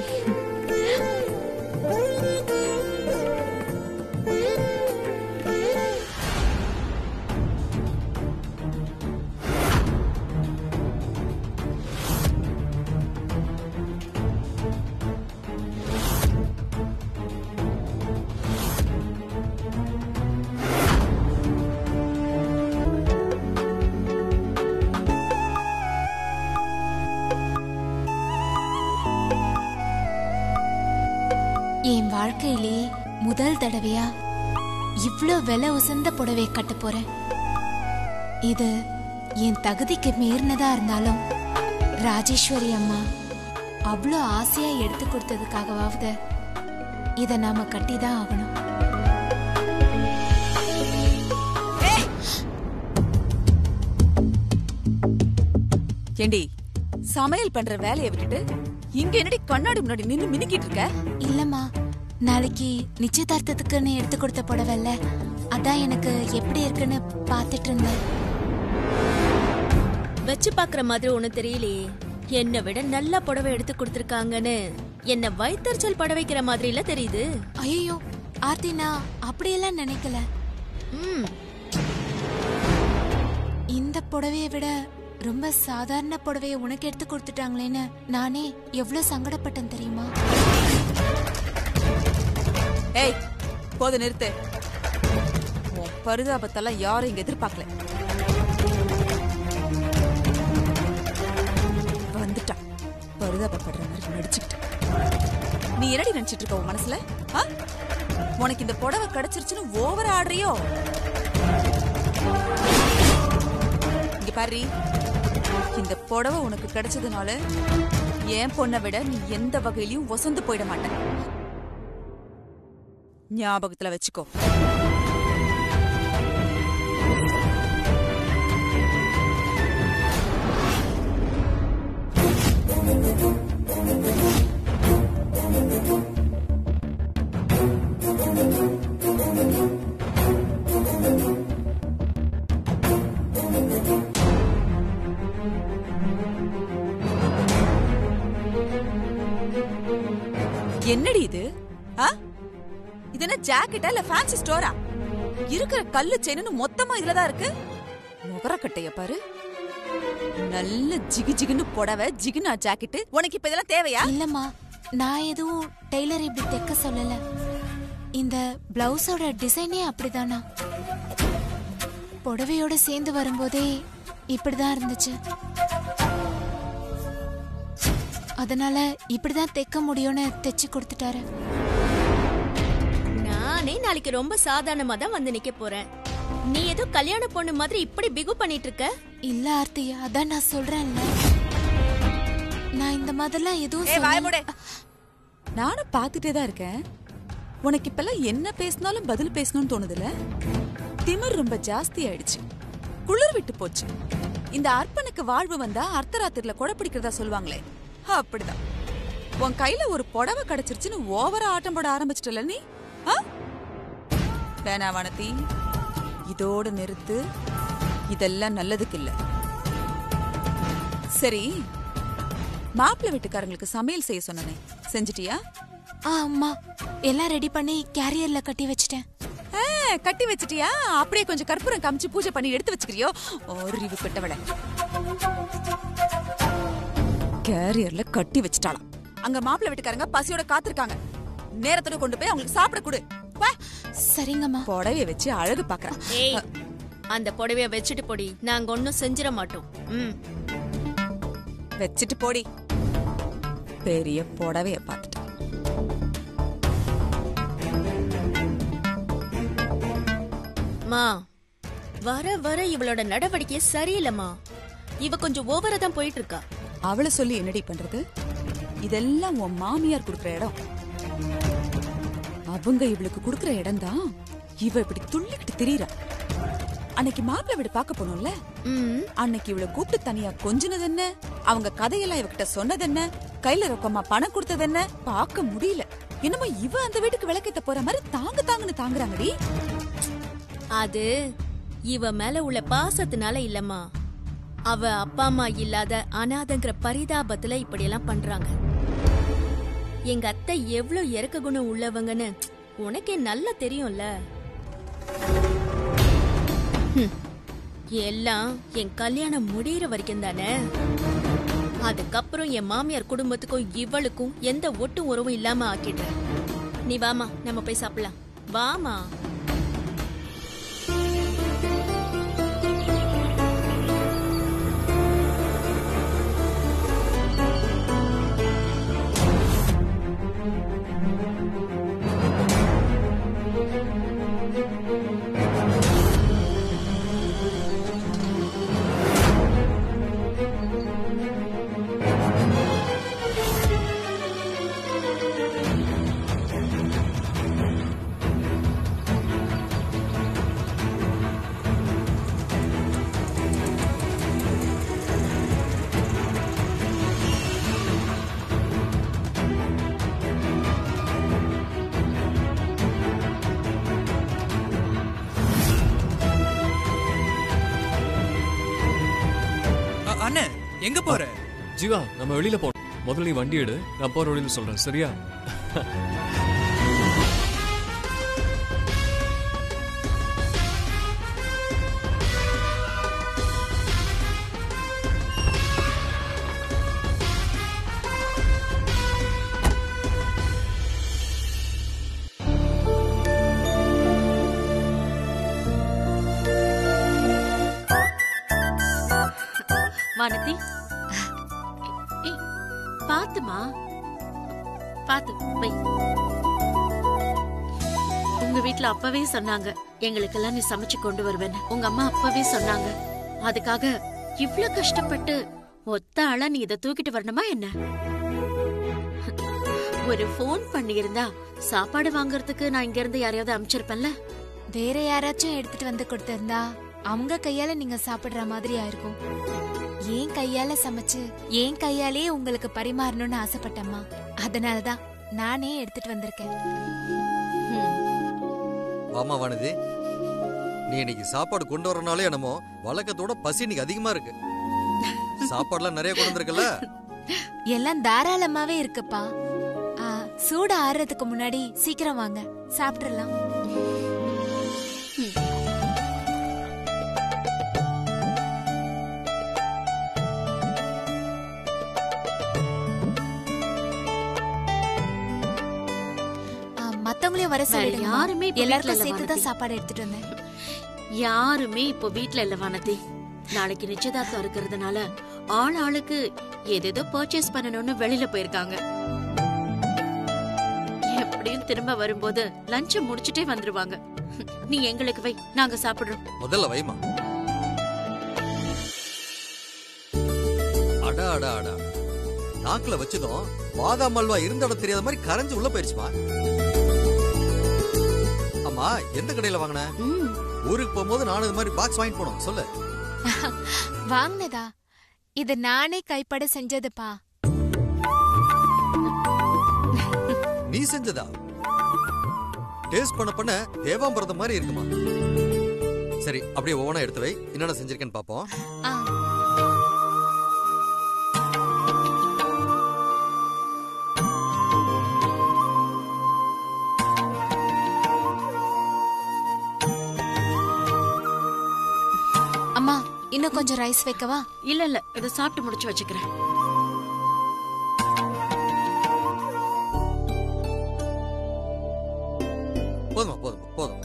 என் வாழ்க்கையிலே முதல் தடவையா இவ்ளோ விலை உசந்த புடவை கட்ட போறேன் இது என் தகுதிக்கு மீறினதா இருந்தாலும் ராஜேஸ்வரி அம்மா அவ்வளோ ஆசையா எடுத்து கொடுத்ததுக்காகவாவது இதை நாம கட்டிதான் ஆகணும் ஏண்டி சமையல் பண்ற வேலையை விட்டுட்டு இங்க என்னடி கண்ணாடி முன்னாடி நின்னு மினுக்கிட்டு இருக்க இல்லம்மா நாளைக்கு நிச்சயதார்த்தத்துக்குன்னு எடுத்து கொடுத்த புடவைல்ல அதான் எனக்கு எப்படி இருக்குன்னு பார்த்துட்டு இருந்தேன் வச்சு பாக்குற மாதிரி ஒண்ணு தெரியலையே என்னை விட நல்ல புடவை எடுத்து கொடுத்திருக்காங்கன்னு என்ன வயித்தறிச்சல் பட வைக்கிற மாதிரில தெரியுது ஐயோ ஆர்த்தி நான் அப்படியெல்லாம் நினைக்கல ம் இந்த புடவைய விட ரொம்ப சாதாரண புடவைய உனக்கு எடுத்து கொடுத்துட்டாங்களேன்னு நானே எவ்வளவு சங்கடப்பட்டேன் தெரியுமா ஏய் போது நிறுத்து உன் பரிதாபத்தெல்லாம் யாரும் இங்க எதிர்பார்க்கல பரிதாபப்படுற மாதிரி நடிச்சுக்கிட்டு நீ என்னடி நினைச்சிட்டு இருக்க உன் மனசுல ஆ? உனக்கு இந்த புடவை கிடைச்சிருச்சுன்னு ஓவர் ஆடுறியோ இங்க பாரு இந்த புடவை உனக்கு கிடைச்சதுனால என் பொண்ணை விட நீ எந்த வகையிலயும் ஒசந்து போயிட மாட்ட ஞாபகத்துல வச்சுக்கோ என்னடி இது ஆ? இது என்ன ஜாக்கெட்டா இல்ல ஃபேன்சி ஸ்டோரா இருக்கிற கல்லு செயின்னு மொத்தமா இதுலதான் இருக்கு முகரக்கட்டைய பாரு நல்ல ஜிகு ஜிகுன்னு புடவை ஜிகுனா ஜாக்கெட் உனக்கு இப்ப இதெல்லாம் தேவையா இல்லம்மா நான் எதுவும் டெய்லர் இப்படி தைக்க சொல்லல இந்த பிளவுஸோட டிசைனே அப்படிதானா புடவையோட சேர்ந்து வரும்போதே இப்படிதான் இருந்துச்சு அதனால இப்படிதான் தைக்க முடியும்னு தைச்சு கொடுத்துட்டாரு நானே நாளைக்கு ரொம்ப சாதாரணமா தான் வந்து நிக்க போறேன் நீ ஏதோ கல்யாண பொண்ணு மாதிரி இப்படி பிகு பண்ணிட்டு இருக்க இல்ல ஆர்த்தி அதான் நான் சொல்றேன்ல நான் இந்த மாதிரிலாம் எதுவும் ஏ வாய சொல்லல. மூடு நானும் பாத்துட்டே தான் இருக்கேன் உனக்கு இப்பெல்லாம் என்ன பேசினாலும் பதில் பேசணும்னு தோணுதுல திமிர் ரொம்ப ஜாஸ்தி ஆயிடுச்சு குளிர் விட்டு போச்சு இந்த அர்ப்பனுக்கு வாழ்வு வந்தா அர்த்தராத்திரில கொடை பிடிக்கிறதா சொல்லுவாங்களே அப்படிதான் உன் கையில ஒரு புடவை கிடைச்சிருச்சுன்னு ஓவரா ஆட்டம் போட ஆரம்பிச்சிட்டல நீ ஆ? வேணா வானதி இதோட நிறுத்து இதெல்லாம் நல்லதுக்கு இல்ல சரி மாப்பிள்ளை வீட்டுக்காரங்களுக்கு சமையல் செய்ய சொன்னனே செஞ்சிட்டியா ஆ அம்மா எல்லாம் ரெடி பண்ணி கேரியர்ல கட்டி வச்சிட்டேன் ஆ, கட்டி வச்சிட்டியா அப்படியே கொஞ்சம் கற்பூரம் காமிச்சு பூஜை பண்ணி எடுத்து வச்சுக்கிறியோ அறிவு கெட்டவள கேரியர்ல கட்டி வச்சிட்டாளாம் அங்க மாப்பிள்ளை வீட்டுக்காரங்க பசியோட காத்திருக்காங்க நேரத்தோட கொண்டு போய் அவங்களுக்கு சாப்பிட கொடு வா. சரிங்கம்மா புடவைய வச்சு அழகு பாக்குறேன் ஏய் அந்த புடவைய வச்சுட்டு போடி நாங்க ஒன்னும் செஞ்சிட மாட்டோம் ம் வச்சுட்டு போடி பெரிய புடவைய பார்த்துட்டு மா வர வர இவளோட நடவடிக்கை சரியில்லைம்மா இவ கொஞ்சம் ஓவரா தான் போயிட்டு இருக்கா அவளை சொல்லி என்னடி பண்றது இதெல்லாம் உன் மாமியார் குடுக்குற இடம் அவங்க இவளுக்கு குடுக்குற இடம் தான் இவ இப்படி துள்ளிக்கிட்டு திரியறா அன்னைக்கு மாப்பிள்ளை வீடு பார்க்க போனோம்ல அன்னைக்கு இவளை கூப்பிட்டு தனியா கொஞ்சினது என்ன அவங்க கதையெல்லாம் இவகிட்ட சொன்னது என்ன கையில ரொக்கமா பணம் கொடுத்தது என்ன பார்க்க முடியல என்னமோ இவ அந்த வீட்டுக்கு விளக்கேத்த போற மாதிரி தாங்க தாங்கன்னு தாங்குறாங்கடி அது இவ மேல உள்ள பாசத்தினால இல்லம்மா அவ அப்பா அம்மா இல்லாத அனாதங்கிற பரிதாபத்துல இப்படியெல்லாம் பண்றாங்க எங்க அத்தை எவ்வளவு இறக்க குணம் உள்ளவங்கன்னு உனக்கே நல்லா தெரியும்ல ஹம். எல்லாம் என் கல்யாணம் முடியற வரைக்கும் தானே அதுக்கப்புறம் என் மாமியார் குடும்பத்துக்கும் இவளுக்கும் எந்த ஒட்டு உறவும் இல்லாம ஆக்கிட்டேன் நீ வாமா நம்ம போய் சாப்பிடலாம் வாமா அ- அண்ணே எங்க போற ஜீவா நம்ம வெளியில போனோம் முதல்ல நீ வண்டி எடு நான் போற வழியில சொல்றேன் சரியா வானதி பாத்துமா பாத்து வை உங்க வீட்ல அப்பவே சொன்னாங்க எங்களுக்கெல்லாம் நீ சமைச்சு கொண்டு வருவேன்னு உங்க அம்மா அப்பவே சொன்னாங்க அதுக்காக இவ்ளோ கஷ்டப்பட்டு ஒத்த ஆளா நீ இத தூக்கிட்டு வரணுமா என்ன ஒரு ஃபோன் பண்ணியிருந்தா சாப்பாடு வாங்குறதுக்கு நான் இங்க இருந்து யாரையாவது அனுப்பிச்சிருப்பேன்ல வேற யாராச்சும் எடுத்துட்டு வந்து கொடுத்திருந்தா அவங்க கையால நீங்க சாப்பிடுற மாதிரி ஆயிருக்கும் ஏன் கையால சமைச்சு ஏன் கையாலேயே உங்களுக்கு பரிமாறணும்னு ஆசைப்பட்டம்மா அதனாலதான் நானே எடுத்துட்டு வந்திருக்கேன் வாமா வானதி நீ இன்னைக்கு சாப்பாடு கொண்டு வரனாலே என்னமோ வழக்கத்தோட பசி இன்னைக்கு அதிகமா இருக்கு சாப்பாடுலாம் நிறைய கொண்டு வந்திருக்கல எல்லாம் தாராளமாவே இருக்குப்பா ஆ, சூடு ஆறுறதுக்கு முன்னாடி சீக்கிரம் வாங்க சாப்பிட்டுறலாம் ஆ, மத்தவங்களையும் வர வேற சொல்லிடுங்க யாருமே இப்ப வீட்ல எல்லாருக்கும் இல்ல, சேர்த்து தான் வானதி. சாப்பாடு எடுத்துட்டு வந்தேன் யாருமே இப்போ வீட்ல இல்ல வானதி நாளைக்கு நிச்சயதார்த்தம் இருக்கிறதுனால ஆள் ஆளுக்கு ஏதேதோ பர்ச்சேஸ் பண்ணணும்னு வெளியில போயிருக்காங்க எப்படியும் திரும்ப வரும்போது லஞ்ச முடிச்சிட்டே வந்துருவாங்க நீ எங்களுக்கு வை நாங்க சாப்பிடுறோம் முதல்ல வைமா அடா அடா அடா நாக்குல வச்சதும் பாதாம் அல்வா இருந்த இடம் தெரியாத மாதிரி கரைஞ்சு உள்ள போயிருச்சுமா அம்மா எந்த கடையில வாங்கின ஊருக்கு போகும்போது நானும் இது மாதிரி பாக்ஸ் வாங்கிட்டு போனோம் சொல்லு வாங்கினதா இது நானே கைப்பட செஞ்சதுப்பா நீ செஞ்சதா டேஸ்ட் பண்ண பண்ண தேவாம்பரதம் மாதிரி இருக்குமா சரி அப்படியே ஒவ்வொன்றா எடுத்து வை என்னென்ன செஞ்சிருக்கேன்னு பாப்போம் ஆ. அம்மா இன்னும் கொஞ்சம் ரைஸ் வைக்கவா இல்ல இல்ல இதை சாப்பிட்டு முடிச்சு வச்சுக்கிறேன் போதுமா போதும் போதும்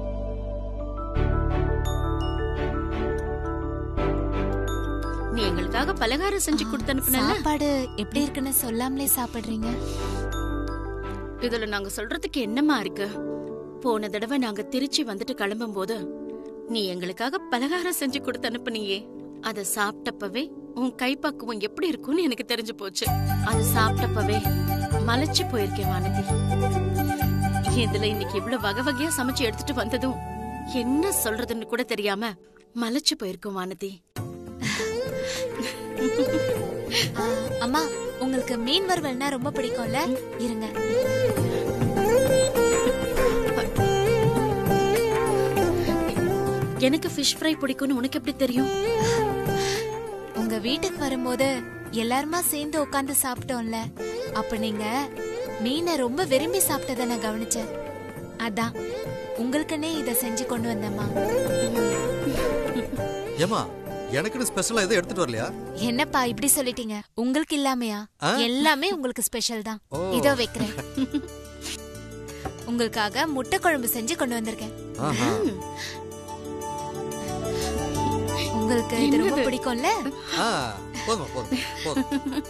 நீ எங்களுக்காக பலகாரம் செஞ்சு கொடுத்து அனுப்புனல சாப்பாடு எப்படி இருக்குன்னு சொல்லாமலே சாப்பிடுறீங்க இதுல நாங்க சொல்றதுக்கு என்னமா இருக்கு போன தடவை நாங்க திருச்சி வந்துட்டு கிளம்பும் போது நீ எங்களுக்காக பலகாரம் செஞ்சு கொடுத்து அனுப்புனியே அத சாப்பிட்டப்பவே உன் கைப்பக்குவம் எப்படி இருக்கும்னு எனக்கு தெரிஞ்சு போச்சு அது சாப்பிட்டப்பவே மலைச்சு போயிருக்கேன் வானதி இதுல இன்னைக்கு இவ்வளவு வகை வகையா சமைச்சு எடுத்துட்டு வந்ததும் என்ன சொல்றதுன்னு கூட தெரியாம மலைச்சு போயிருக்கும் வானதி ஆ, அம்மா உங்களுக்கு மீன் வறுவல்னா ரொம்ப பிடிக்கும்ல இருங்க எனக்கு ஃபிஷ் ஃப்ரை பிடிக்கும்னு உனக்கு எப்படி தெரியும் உங்க வீட்டுக்கு வரும்போது எல்லாருமா சேர்ந்து உட்கார்ந்து சாப்பிட்டோம்ல அப்ப நீங்க மீனை ரொம்ப விரும்பி சாப்பிட்டதை நான் கவனிச்சேன் அதான் உங்களுக்குன்னே இத செஞ்சு கொண்டு வந்தேம்மா ஏமா எனக்குன்னு ஸ்பெஷலா எதுவும் எடுத்துட்டு வரலையா என்னப்பா இப்படி சொல்லிட்டீங்க உங்களுக்கு இல்லாமையா ஆ? எல்லாமே உங்களுக்கு ஸ்பெஷல் தான் ஓ. இதோ வைக்கிறேன் உங்களுக்காக முட்டை குழம்பு செஞ்சு கொண்டு வந்திருக்கேன் ஆஹா. உங்களுக்கு இது ரொம்ப என்னது? பிடிக்கும்ல ஆ, போதுமா போதும் போதும்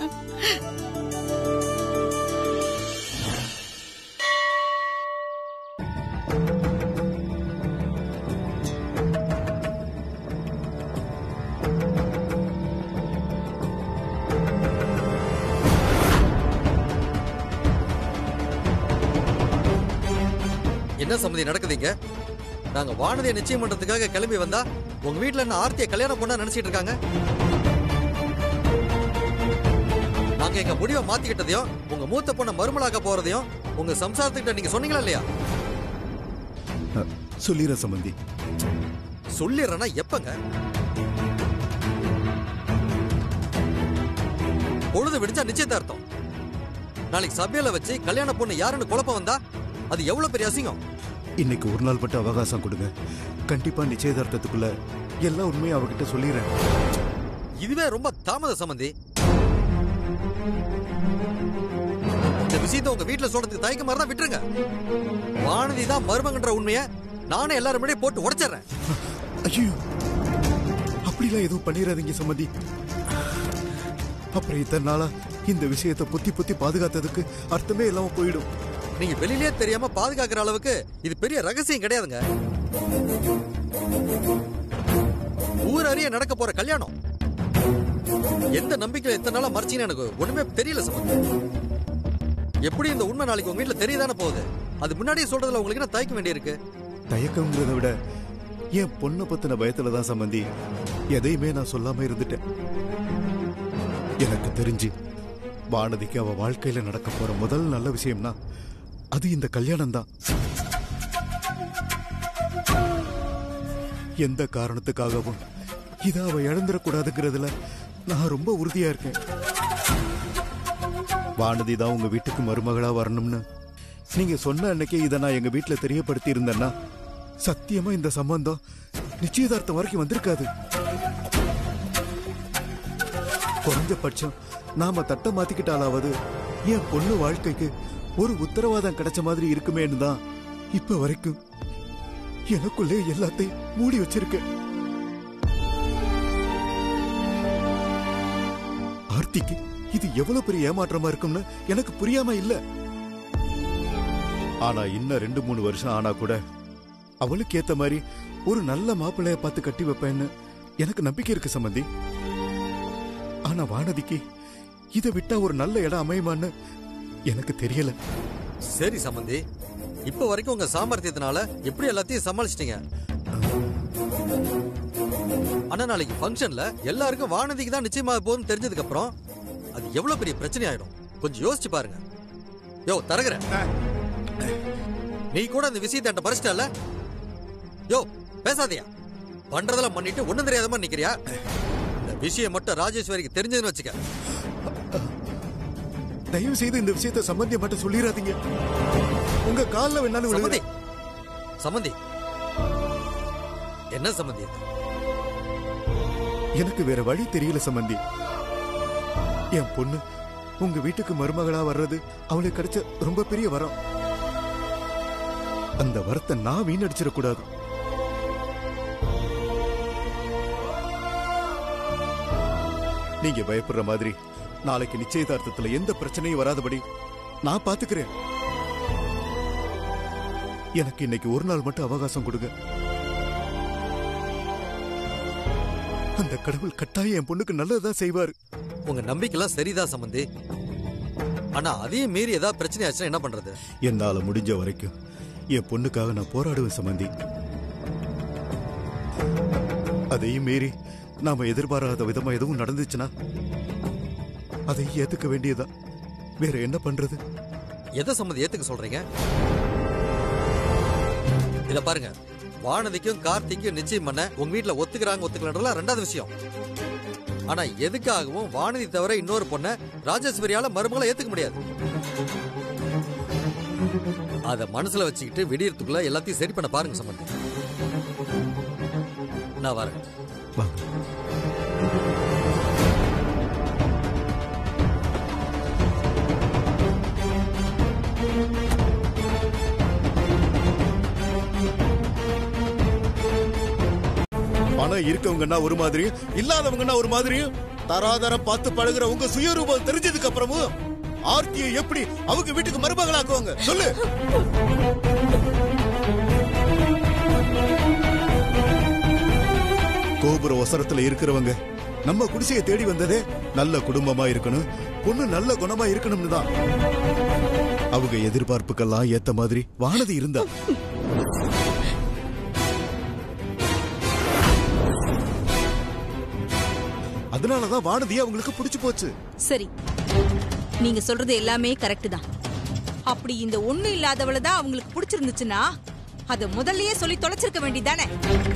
என்ன சம்மதி நடக்குதுங்க நாங்க வானதியை நிச்சயம் பண்றதுக்காக கிளம்பி வந்தா உங்க வீட்ல என்ன ஆர்த்தியை கல்யாணம் பண்ண நினைச்சிட்டு இருக்காங்க நாங்க எங்க முடிவை மாத்திக்கிட்டதையும் உங்க மூத்த பொண்ணை மறுமலாக்க போறதையும் உங்க சம்சாரத்துக்கிட்ட நீங்க சொன்னீங்களா இல்லையா சொல்லிடுற சம்பந்தி சொல்லிடுறேன்னா எப்பங்க பொழுது விடிஞ்சா நிச்சயதார்த்தம் நாளைக்கு சபையில வச்சு கல்யாண பொண்ணு யாருன்னு குழப்பம் வந்தா அது எவ்வளவு பெரிய அசிங்கம் இன்னைக்கு ஒரு நாள் மட்டும் அவகாசம் கொடுங்க கண்டிப்பா நிச்சயதார்த்தத்துக்குள்ள எல்லா உண்மையும் அவகிட்ட சொல்லிடுறேன் இதுவே ரொம்ப தாமத சம்பந்தி இந்த விஷயத்தை உங்க வீட்டுல சொல்றதுக்கு தயக்க மாதிரி தான் விட்டுருங்க வானதி தான் மருமகன்ற உண்மையை நானே எல்லாரும் முன்னாடியே போட்டு உடைச்சிடுறேன் ஐயோ அப்படிலாம் எதுவும் பண்ணிடாதீங்க சம்மந்தி அப்புறம் இத்தனை நாளா இந்த விஷயத்தை புத்தி புத்தி பாதுகாத்ததுக்கு அர்த்தமே இல்லாம போயிடும் நீங்க வெளியிலே தெரியாம பாதுகாக்கிற அளவுக்கு இது பெரிய ரகசியம் கிடையாதுங்க ஊர் அறிய நடக்க போற கல்யாணம் எந்த நம்பிக்கையில எத்தனை நாளா மறைச்சின்னு எனக்கு ஒண்ணுமே தெரியல சம்பந்தம் எப்படி இந்த உண்மை நாளைக்கு உங்க வீட்டுல தெரியதானே போகுது அது முன்னாடியே சொல்றதுல உங்களுக்கு என்ன தயக்க வேண்டியிருக்கு தயக்கங்கிறத விட என் பொண்ணை பத்தின பயத்துல தான் சம்பந்தி எதையுமே நான் சொல்லாம இருந்துட்டேன் எனக்கு தெரிஞ்சு வானதிக்கு அவ வாழ்க்கையில நடக்க போற முதல் நல்ல விஷயம்னா அது இந்த கல்யாணம் தான் எந்த காரணத்துக்காகவும் இதை அவ இழந்துடக்கூடாதுங்கிறதுல நான் ரொம்ப உறுதியா இருக்கேன் வானதி தான் உங்க வீட்டுக்கு மருமகளா வரணும்னு நீங்க சொன்ன அன்னைக்கே இதை நான் எங்க வீட்டுல தெரியப்படுத்தி இருந்தேன்னா சத்தியமா இந்த சம்பந்தம் நிச்சயதார்த்தம் வரைக்கும் வந்திருக்காது குறைஞ்சபட்சம் நாம தட்டை மாத்திக்கிட்டாலாவது என் பொண்ணு வாழ்க்கைக்கு ஒரு உத்தரவாதம் கிடைச்ச மாதிரி இருக்குமேன்னு தான் இப்ப வரைக்கும் எனக்குள்ளே எல்லாத்தையும் மூடி வச்சிருக்கேன் ஆர்த்திக்கு இது எவ்வளவு பெரிய ஏமாற்றமா இருக்கும்னு எனக்கு புரியாம இல்ல ஆனா இன்னும் ரெண்டு மூணு வருஷம் ஆனா கூட அவளுக்கு ஏத்த மாதிரி ஒரு நல்ல மாப்பிள்ளைய பார்த்து கட்டி வைப்பேன்னு எனக்கு நம்பிக்கை இருக்கு சம்பந்தி ஆனா வானதிக்கு இதை விட்டா ஒரு நல்ல இடம் அமையுமான்னு எனக்கு தெரியல சரி சம்பந்தி இப்ப வரைக்கும் உங்க சாமர்த்தியத்தினால எப்படி எல்லாத்தையும் சமாளிச்சிட்டீங்க ஆனா நாளைக்கு ஃபங்க்ஷன்ல எல்லாருக்கும் வானதிக்கு தான் நிச்சயமாக போகுதுன்னு தெரிஞ்சதுக்கு அப்புறம் அது எவ்வளவு பெரிய பிரச்சனை ஆயிடும் கொஞ்சம் யோசிச்சு பாருங்க யோ தரகுற நீ கூட அந்த விஷயத்தை என்கிட்ட பறிச்சிட்டல யோ பேசாதயா பண்றதெல்லாம் பண்ணிட்டு ஒண்ணும் தெரியாத மாதிரி நிக்கிறியா இந்த விஷயம் மட்டும் ராஜேஸ்வரிக்கு தெரிஞ்சதுன்னு வச்சுக்க தயவு செய்து இந்த விஷயத்தை சம்பந்திய மட்டும் சொல்லிடாதீங்க உங்க கால்ல வேணாலும் சம்மந்தி விழுகிறேன். சம்மந்தி என்ன சம்மந்தி இது? எனக்கு வேற வழி தெரியல சம்பந்தி என் பொண்ணு உங்க வீட்டுக்கு மருமகளா வர்றது அவளுக்கு கிடைச்ச ரொம்ப பெரிய வரம் அந்த வரத்தை நான் வீணடிச்சிடக்கூடாது நீங்க பயப்படுற மாதிரி நாளைக்கு நிச்சயதார்த்தத்துல எந்த பிரச்சனையும் வராதபடி நான் பாத்துக்கிறேன் எனக்கு இன்னைக்கு ஒரு நாள் மட்டும் அவகாசம் கொடுங்க அந்த கடவுள் கட்டாயம் என் பொண்ணுக்கு நல்லதுதான் செய்வாரு உங்க நம்பிக்கைலாம் சரிதான் சம்பந்தி ஆனா அதையும் மீறி ஏதாவது பிரச்சனை ஆச்சுன்னா என்ன பண்றது என்னால முடிஞ்ச வரைக்கும் என் பொண்ணுக்காக நான் போராடுவேன் சம்பந்தி அதையும் மீறி நாம எதிர்பாராத விதமா எதுவும் நடந்துச்சுன்னா அதை ஏத்துக்க வேண்டியதா வேற என்ன பண்றது எதை சம்மந்தி ஏத்துக்க சொல்றீங்க இத பாருங்க வானதிக்கும் கார்த்திக்கும் நிச்சயம் பண்ண உங்க வீட்டுல ஒத்துக்கிறாங்க ஒத்துக்கலன்றதுலாம் ரெண்டாவது விஷயம் ஆனா எதுக்காகவும் வானதி தவிர இன்னொரு பொண்ண ராஜேஸ்வரியால மருமகளை ஏத்துக்க முடியாது அத மனசுல வச்சுக்கிட்டு விடியறதுக்குள்ள எல்லாத்தையும் சரி பண்ண பாருங்க சம்பந்தி நான் வரேன் பணம் இருக்கவங்கன்னா ஒரு மாதிரியும் இல்லாதவங்கன்னா ஒரு மாதிரியும் தராதரம் பார்த்து பழகுற உங்க சுயரூபம் தெரிஞ்சதுக்கு அப்புறமும் ஆர்த்தியை எப்படி அவங்க வீட்டுக்கு மருமகளாக்குவாங்க சொல்லு கோபுர ஒசரத்துல இருக்கிறவங்க நம்ம குடிசையை தேடி வந்ததே நல்ல குடும்பமா இருக்கணும் பொண்ணு நல்ல குணமா இருக்கணும்னு தான் அவங்க எதிர்பார்ப்புக்கெல்லாம் ஏத்த மாதிரி வானதி இருந்தா அதனாலதான் வானதி அவங்களுக்கு பிடிச்சு போச்சு சரி நீங்க சொல்றது எல்லாமே கரெக்ட் தான் அப்படி இந்த ஒண்ணு இல்லாதவள தான் அவங்களுக்கு பிடிச்சிருந்துச்சுன்னா அத முதல்லயே சொல்லி தொலைச்சிருக்க வேண்டியதானே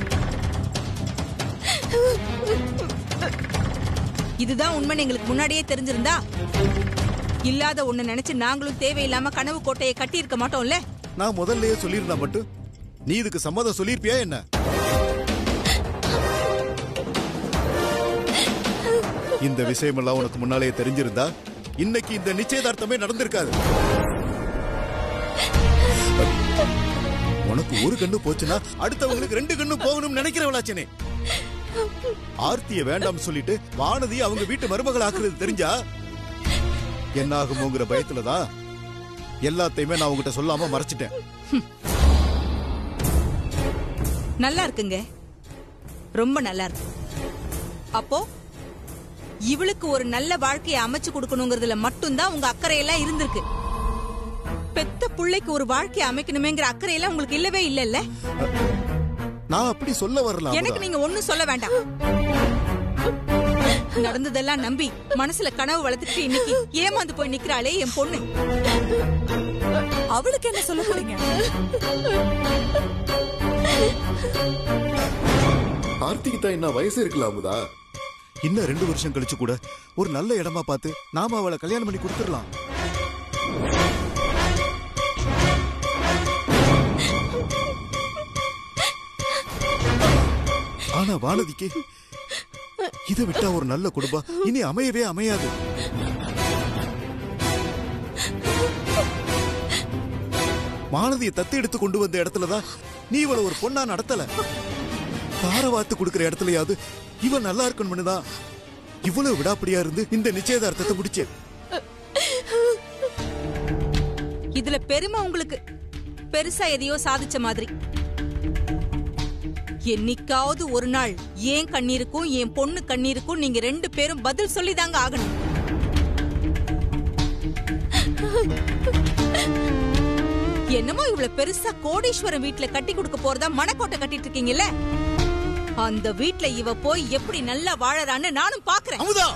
இதுதான் உண்மைன்னு எங்களுக்கு முன்னாடியே தெரிஞ்சிருந்தா இல்லாத ஒண்ணு நினைச்சு நாங்களும் தேவையில்லாம கனவு கோட்டையை கட்டி இருக்க மாட்டோம்ல நான் முதல்லயே சொல்லியிருந்தா மட்டும் நீ இதுக்கு சம்மதம் சொல்லியிருப்பியா என்ன இந்த விஷயமெல்லாம் உனக்கு முன்னாலேயே தெரிஞ்சிருந்தா இன்னைக்கு இந்த நிச்சயதார்த்தமே நடந்திருக்காது உனக்கு ஒரு கண்ணு போச்சுன்னா அடுத்தவங்களுக்கு ரெண்டு கண்ணு போகணும்னு நினைக்கிறவளாச்சனே ஆர்த்திய வேண்டாம் சொல்லிட்டு வானதி அவங்க வீட்டு மருமகள் ஆக்குறது தெரிஞ்சா என்ன ஆகுமோங்கிற பயத்துலதான் எல்லாத்தையுமே நான் உங்ககிட்ட சொல்லாம மறைச்சிட்டேன் நல்லா இருக்குங்க ரொம்ப நல்லா இருக்கு அப்போ இவளுக்கு ஒரு நல்ல வாழ்க்கையை அமைச்சு கொடுக்கணுங்கிறதுல மட்டும்தான் உங்க அக்கறையெல்லாம் இருந்திருக்கு பெத்த புள்ளைக்கு ஒரு வாழ்க்கையை அமைக்கணுமேங்கிற அக்கறையெல்லாம் உங்களுக்கு இல்லவே இல்லல்ல நான் அப்படி சொல்ல வரல எனக்கு அமுதா. நீங்க ஒண்ணும் சொல்ல வேண்டாம் நடந்ததெல்லாம் நம்பி மனசுல கனவு வளர்த்துட்டு இன்னைக்கு ஏமாந்து போய் நிக்கிறாளே என் பொண்ணு அவளுக்கு என்ன சொல்ல போறீங்க கார்த்திக்கு தான் என்ன வயசு இருக்குல்ல அமுதா இன்னும் ரெண்டு வருஷம் கழிச்சு கூட ஒரு நல்ல இடமா பார்த்து நாம அவளை கல்யாணம் பண்ணி கொடுத்துடலாம் ஆனா வானதிக்கு இதை விட்டா ஒரு நல்ல குடும்பம் இனி அமையவே அமையாது வானதியை தத்து எடுத்து கொண்டு வந்த இடத்துலதான் நீ இவளை ஒரு பொண்ணா நடத்தல தார வாத்து கொடுக்கிற இடத்துலயாவது இவன் நல்லா இருக்கணும்னு தான் இவ்வளவு விடாப்படியா இருந்து இந்த நிச்சயதார்த்தத்தை முடிச்சேன் இதுல பெருமை உங்களுக்கு பெருசா எதையோ சாதிச்ச மாதிரி என்னைக்காவது ஒரு நாள் ஏன் கண்ணீருக்கும் என் பொண்ணு கண்ணீருக்கும் நீங்க ரெண்டு பேரும் பதில் சொல்லிதாங்க ஆகணும் என்னமோ இவ்வளவு பெருசா கோடீஸ்வரன் வீட்ல கட்டி கொடுக்க போறதா மனக்கோட்டை கட்டிட்டு இருக்கீங்கல்ல அந்த வீட்ல இவ போய் எப்படி நல்லா வாழறான்னு நானும் பாக்குறேன் அமுதா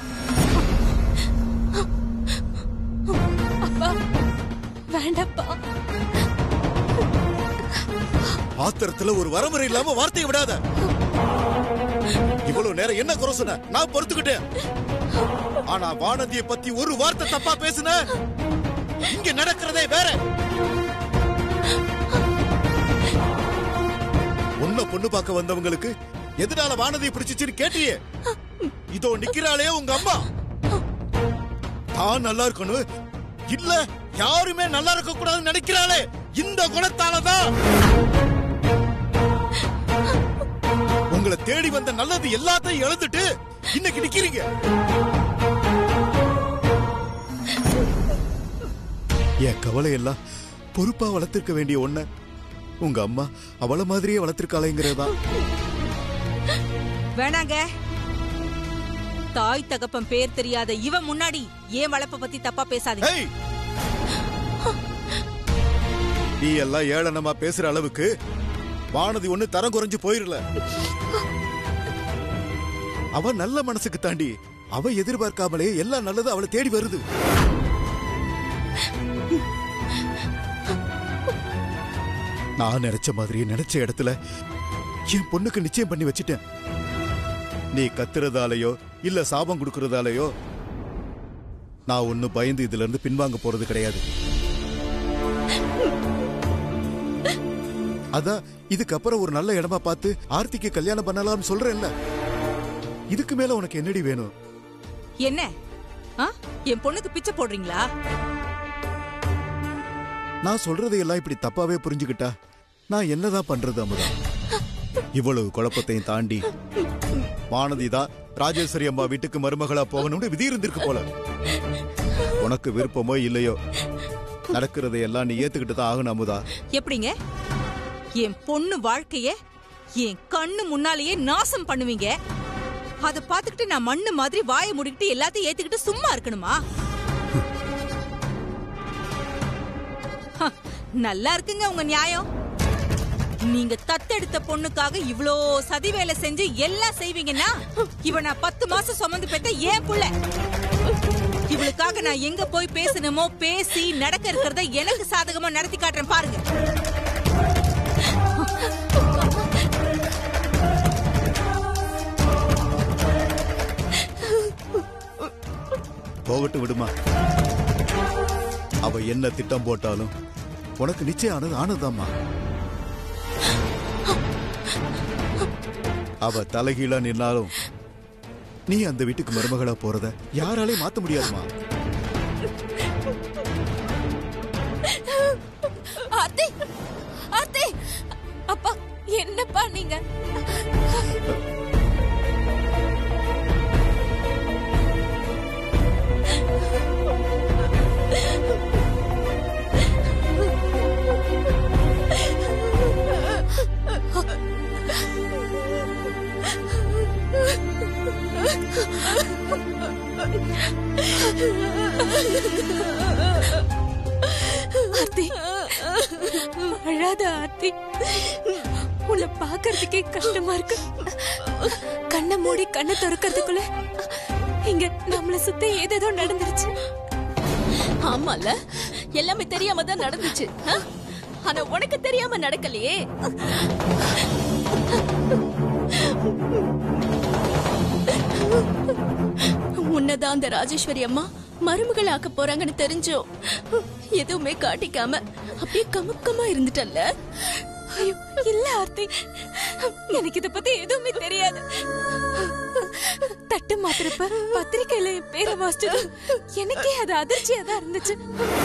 அப்பா வேண்டாப்பா ஆத்திரத்துல ஒரு வரமுறை இல்லாம வார்த்தையை விடாத இவ்வளவு நேரம் என்ன குறை சொன்ன நான் பொறுத்துக்கிட்டேன் ஆனா வானதியை பத்தி ஒரு வார்த்தை தப்பா பேசுன இங்க நடக்கிறதே வேற உன்ன பொண்ணு பார்க்க வந்தவங்களுக்கு எதனால வானதியை பிடிச்சிச்சுன்னு கேட்டியே இதோ நிக்கிறாளே உங்க அம்மா தான் நல்லா இருக்கணும் இல்ல யாருமே நல்லா இருக்க கூடாதுன்னு நினைக்கிறாளே இந்த குணத்தாலதான் உங்களை தேடி வந்த நல்லது எல்லாத்தையும் இழந்துட்டு இன்னைக்கு நிக்கிறீங்க என் கவலை எல்லாம் பொறுப்பா வளர்த்திருக்க வேண்டிய ஒண்ண உங்க அம்மா அவள மாதிரியே வளர்த்திருக்காளேங்கிறதா வேணாங்க தாய் தகப்பன் பேர் தெரியாத இவன் முன்னாடி ஏன் வளப்ப பத்தி தப்பா பேசாதீங்க ஏய்! நீ எல்லாம் ஏளனமா பேசுற அளவுக்கு வானதி ஒண்ணு தரம் குறைஞ்சு போயிரல அவ நல்ல மனசுக்கு தாண்டி அவ எதிர்பார்க்காமலே எல்லாம் நல்லது அவளை தேடி வருது நான் நினைச்ச மாதிரி நினைச்ச இடத்துல என் பொண்ணுக்கு நிச்சயம் பண்ணி வச்சிட்டேன் நீ கத்துறதாலயோ இல்ல சாபம் கொடுக்கறதாலயோ நான் ஒண்ணு பயந்து இதுல இருந்து பின்வாங்க போறது கிடையாது அதான் இதுக்கப்புறம் ஒரு நல்ல இடமா பார்த்து ஆர்த்திக்கு கல்யாணம் பண்ணலாம்னு சொல்றேன்ல இதுக்கு மேல உனக்கு என்னடி வேணும் என்ன ஆ? என் பொண்ணுக்கு பிச்சை போடுறீங்களா நான் சொல்றதையெல்லாம் இப்படி தப்பாவே புரிஞ்சுக்கிட்டா நான் என்னதான் பண்றது அமுதா இவ்வளவு குழப்பத்தையும் தாண்டி வானதி தான் ராஜேஸ்வரி அம்மா வீட்டுக்கு மருமகளா போகணும்னு விதி இருந்திருக்கு போல உனக்கு விருப்பமோ இல்லையோ நடக்கிறதையெல்லாம் நீ ஏத்துக்கிட்டு தான் ஆகணும் அமுதா எப்படிங்க என் பொண்ணு வாழ்க்கைய என் கண்ணு முன்னாலேயே நாசம் பண்ணுவீங்க அத பாத்துக்கிட்டு நான் மண்ணு மாதிரி வாயை மூடிக்கிட்டு எல்லாத்தையும் ஏத்துக்கிட்டு சும்மா இருக்கணுமா ஹ, நல்லா இருக்குங்க உங்க நியாயம் நீங்க தத்தெடுத்த பொண்ணுக்காக இவ்ளோ சதி வேலை செஞ்சு எல்லாம் செய்வீங்கன்னா இவ நான் பத்து மாசம் சுமந்து பெத்த ஏன் புள்ள இவளுக்காக நான் எங்க போய் பேசணுமோ பேசி நடக்க இருக்கிறத எனக்கு சாதகமா நடத்தி காட்டுறேன் பாருங்க போகட்டும் விடுமா அவ என்ன திட்டம் போட்டாலும் உனக்கு நிச்சயம் ஆனது ஆனதாம்மா அவ தலைகீழா நின்னாலும் நீ அந்த வீட்டுக்கு மருமகளா போறத யாராலையும் மாத்த முடியாதுமா ஆர்த்தி ஆர்த்தி அப்பா என்னப்பா நீங்க ஆர்த்தி அழாத ஆர்த்தி உன்னை பாக்குறதுக்கே கஷ்டமா இருக்கு கண்ணை மூடி கண்ணை திறக்கிறதுக்குள்ள இங்க நம்மள சுத்தி ஏதேதோ நடந்துருச்சு ஆமால எல்லாமே தெரியாம தான் நடந்துச்சு ஆ? ஆனா உனக்கு தெரியாம நடக்கலையே உன்னதான் அந்த ராஜேஸ்வரி அம்மா மருமகள் ஆக்க போறாங்கன்னு தெரிஞ்சோ எதுவுமே காட்டிக்காம அப்படியே கமுக்கமா இருந்துட்டல்ல ஐயோ இல்ல ஆர்த்தி எனக்கு இத பத்தி எதுவுமே தெரியாது தட்டு மாத்திரப்ப பத்திரிக்கையில என் பேரை வாசிச்சது எனக்கே அது அதிர்ச்சியா தான் இருந்துச்சு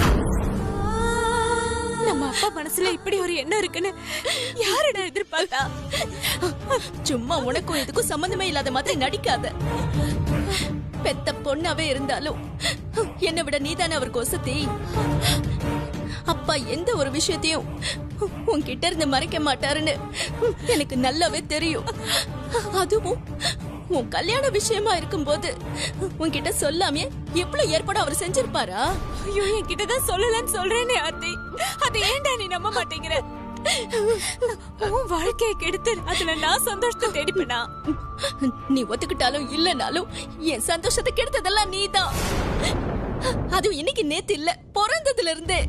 நம்ம அப்பா மனசுல இப்படி ஒரு எண்ணம் இருக்குன்னு யாருடா எதிர்பார்த்தா சும்மா உனக்கும் இதுக்கும் சம்பந்தமே இல்லாத மாதிரி நடிக்காத பெத்த பொண்ணாவே இருந்தாலும் என்னை விட நீதானே அவர் கொசத்தி அப்பா எந்த ஒரு விஷயத்தையும் உன்கிட்ட இருந்து மறைக்க மாட்டாருன்னு எனக்கு நல்லாவே தெரியும் அதுவும் உன் கல்யாண விஷயமா இருக்கும்போது உன்கிட்ட சொல்லாமே எவ்வளவு ஏற்பாடு அவர் செஞ்சிருப்பாரா ஐயோ என்கிட்ட தான் சொல்லலன்னு சொல்றேனே ஆர்த்தி அதை ஏன்டா நீ நம்ப மாட்டேங்கிற உன் வாழ்க்கையை கெடுத்து அதுல நான் சந்தோஷத்தை தேடிப்பேனா நீ ஒத்துக்கிட்டாலும் இல்லனாலும் என் சந்தோஷத்தை கெடுத்ததெல்லாம் நீதான் அதுவும் இன்னைக்கு நேத்து இல்ல பிறந்ததுல இருந்தே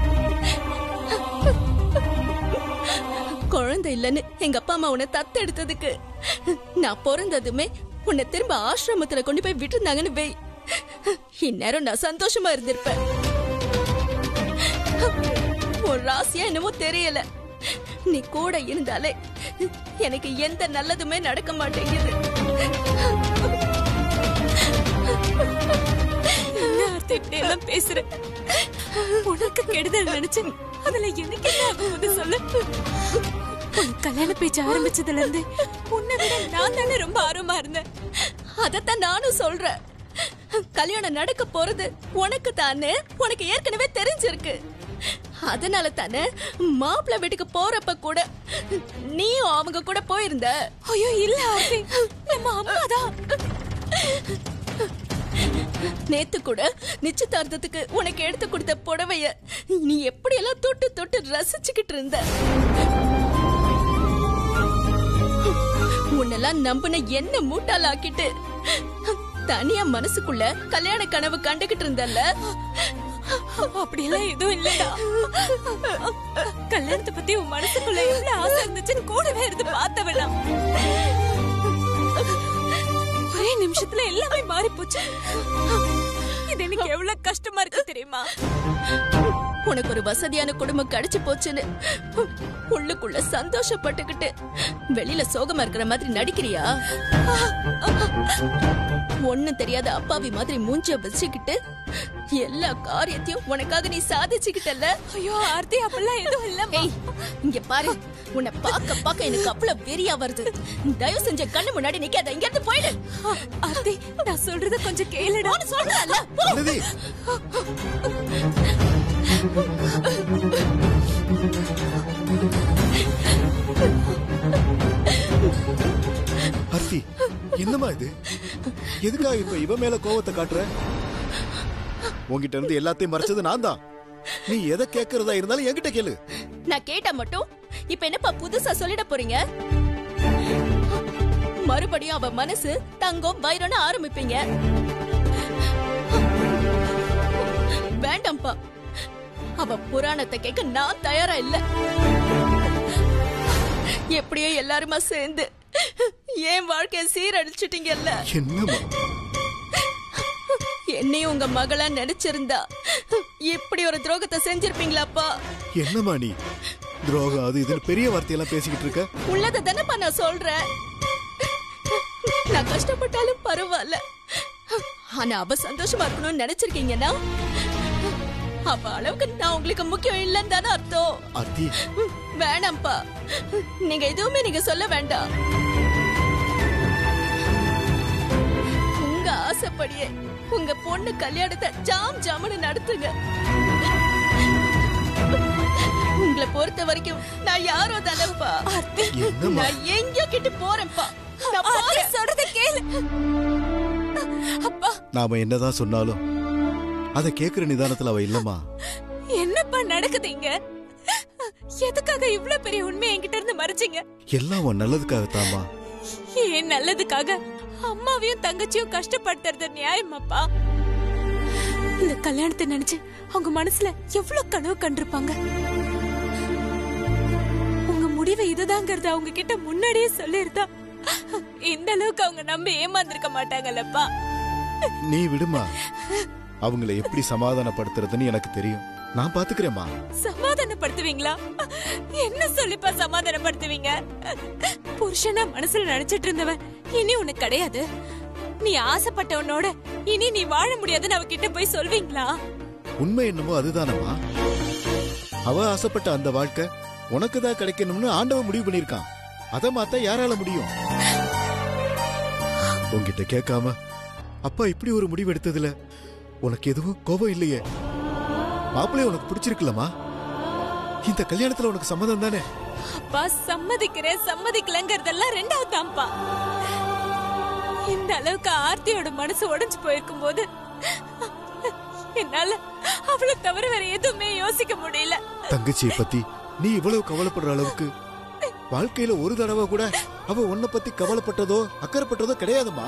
குழந்தை இல்லைன்னு எங்க அப்பா அம்மா உன்னை தத்தெடுத்ததுக்கு நான் பிறந்ததுமே உன்னை திரும்ப ஆசிரமத்துல கொண்டு போய் விட்டுருந்தாங்கன்னு வை இந்நேரம் நான் சந்தோஷமா இருந்திருப்பேன் உன் ராசியா என்னமோ தெரியல நீ கூட இருந்தாலே எனக்கு எந்த நல்லதுமே நடக்க மாட்டேங்குது என்ன ஆர்த்தி இப்படி எல்லாம் பேசுற உனக்கு கெடுதல் நினைச்சு அதுல எனக்கு என்ன ஆகும்போது சொல்லு உன் கல்யாண பேச்சு ஆரம்பிச்சதுல இருந்து உன்னை விட நான் தானே ரொம்ப ஆர்வமா இருந்தேன் அதத்தான் நானும் சொல்றேன் கல்யாணம் நடக்க போறது உனக்கு தானே உனக்கு ஏற்கனவே தெரிஞ்சிருக்கு அதனால தானே மாப்பிள்ளை வீட்டுக்கு போறப்ப கூட நீயும் அவங்க கூட போயிருந்த ஐயோ இல்ல ஆர்த்தி நம்ம அம்மாதான் நேத்து கூட நிச்சயதார்த்தத்துக்கு உனக்கு எடுத்து கொடுத்த புடவைய நீ எப்படி எல்லாம் தொட்டு தொட்டு ரசிச்சுக்கிட்டு இருந்த உன்னெல்லாம் நம்பின என்ன மூட்டாளாக்கிட்டு தனியா மனசுக்குள்ள கல்யாண கனவு கண்டுகிட்டு இருந்தல்ல அப்படியெல்லாம் எதுவும் இல்லடா கல்யாணத்தை பத்தி உன் மனசுக்குள்ள எவ்வளவு ஆசை இருந்துச்சுன்னு கூடவே இருந்து பார்த்தவனா ஒரே நிமிஷத்துல எல்லாமே மாறி போச்சு இது எனக்கு எவ்வளவு கஷ்டமா இருக்கு தெரியுமா உனக்கு ஒரு வசதியான குடும்பம் கிடைச்சு போச்சுன்னு உள்ளுக்குள்ள சந்தோஷப்பட்டுக்கிட்டு வெளியில சோகமா இருக்கிற மாதிரி நடிக்கிறியா ஒண்ணும் தெரியாத அப்பாவி மாதிரி மூஞ்ச வச்சுக்கிட்டு எல்லா காரியத்தையும் உனக்காக நீ சாதிச்சுக்கிட்டல ஐயோ ஆர்த்தி அப்பெல்லாம் எதுவும் இல்ல ஏய் இங்க பாரு உன்னை பார்க்க பார்க்க எனக்கு அவ்வளவு வெறியா வருது தயவு செஞ்ச கண்ணு முன்னாடி நிக்காத இங்க இருந்து போயிடு ஆர்த்தி நான் சொல்றத கொஞ்சம் கேளுடா சொல்றல அருவி அர்த்தி என்னம்மா இது எதுக்காக இப்ப இவ மேல கோவத்தை காட்டுற உன்கிட்ட இருந்து எல்லாத்தையும் மறைச்சது நான் தான் நீ எதை கேட்கறதா இருந்தாலும் என்கிட்ட கேளு நான் கேட்டா மட்டும் இப்ப என்னப்பா புதுசா சொல்லிட போறீங்க மறுபடியும் அவ மனசு தங்கம் வைரம்னு ஆரம்பிப்பீங்க வேண்டாம்ப்பா அவ புராணத்தை கேட்க நான் தயாரா இல்ல எப்படியோ எல்லாருமா சேர்ந்து என் வாழ்க்கைய சீரழிச்சிட்டீங்கல்ல என்னம்மா என்னையும் உங்க மகளா நினைச்சிருந்தா இப்படி ஒரு துரோகத்தை செஞ்சிருப்பீங்களாப்பா என்னம்மா நீ துரோகம் அது இதுன்னு பெரிய வார்த்தையெல்லாம் பேசிக்கிட்டு இருக்க உள்ளத தானப்பா நான் சொல்றேன் நான் கஷ்டப்பட்டாலும் பரவாயில்ல ஆனா அவ சந்தோஷமா இருக்கணும்னு நினைச்சிருக்கீங்கன்னா அவ அளவுக்கு நான் உங்களுக்கு முக்கியம் இல்லைன்னு தானே அர்த்தம் அத்தி வேணாம்ப்பா நீங்க எதுவுமே நீங்க சொல்ல வேண்டாம் உங்க ஆசைப்படியே உங்க பொண்ணு கல்யாணத்தை ஜாம் ஜாமுன்னு நடத்துங்க உங்களை பொறுத்த வரைக்கும் நான் யாரோ தானப்பா என்னம்மா? நான் எங்கேயோ கிட்ட போறேன்ப்பா நான் போறேன் சொல்றத கேளு அப்பா நாம என்னதான் சொன்னாலும் அதை கேக்குற நிதானத்துல அவ இல்லம்மா என்னப்பா நடக்குது இங்க எதுக்காக இவ்ளோ பெரிய உண்மை என்கிட்ட இருந்து மறைச்சீங்க எல்லாம் உன் நல்லதுக்காகத்தாம்மா ஏன் நல்லதுக்காக அம்மாவையும் தங்கச்சியும் கஷ்டப்படுத்துறது நியாயமாப்பா இந்த கல்யாணத்தை நினைச்சு அவங்க மனசுல எவ்வளவு கனவு கண்டிருப்பாங்க உங்க முடிவு இதுதாங்கிறத அவங்க கிட்ட முன்னாடியே சொல்லிருந்தா இந்த அளவுக்கு அவங்க நம்பி ஏமாந்திருக்க மாட்டாங்கல்லப்பா நீ விடுமா அவங்கள எப்படி சமாதானப்படுத்துறதுன்னு எனக்கு தெரியும் நான் பாத்துக்கிறேம்மா சமாதானப்படுத்துவீங்களா என்ன சொல்லிப்பா சமாதானப்படுத்துவீங்க புருஷனா மனசுல நினைச்சிட்டு இருந்தவன் இனி உனக்கு கிடையாது நீ ஆசைப்பட்டவனோட இனி நீ வாழ முடியாதுன்னு அவகிட்ட போய் சொல்வீங்களா உண்மை என்னமோ அதுதானம்மா அவ ஆசைப்பட்ட அந்த வாழ்க்கை உனக்கு தான் கிடைக்கணும்னு ஆண்டவன் முடிவு பண்ணிருக்கான் அதை மாத்த யாரால முடியும் உன்கிட்ட கேட்காம அப்பா இப்படி ஒரு முடிவு எடுத்ததுல உனக்கு எதுவும் கோபம் இல்லையே மாப்பிள்ளைய உனக்கு பிடிச்சிருக்கலமா இந்த கல்யாணத்துல உனக்கு சம்மதம் தானே அப்பா சம்மதிக்கிறேன் சம்மதிக்கலங்கிறதெல்லாம் ரெண்டாவது தான்ப்பா இந்த அளவுக்கு ஆர்த்தியோட மனசு உடைஞ்சு போயிருக்கும் போது என்னால அவளை தவிர வேற எதுவுமே யோசிக்க முடியல தங்கச்சியை பத்தி நீ இவ்வளவு கவலைப்படுற அளவுக்கு வாழ்க்கையில ஒரு தடவை கூட அவ உன்னை பத்தி கவலைப்பட்டதோ அக்கறைப்பட்டதோ கிடையாதுமா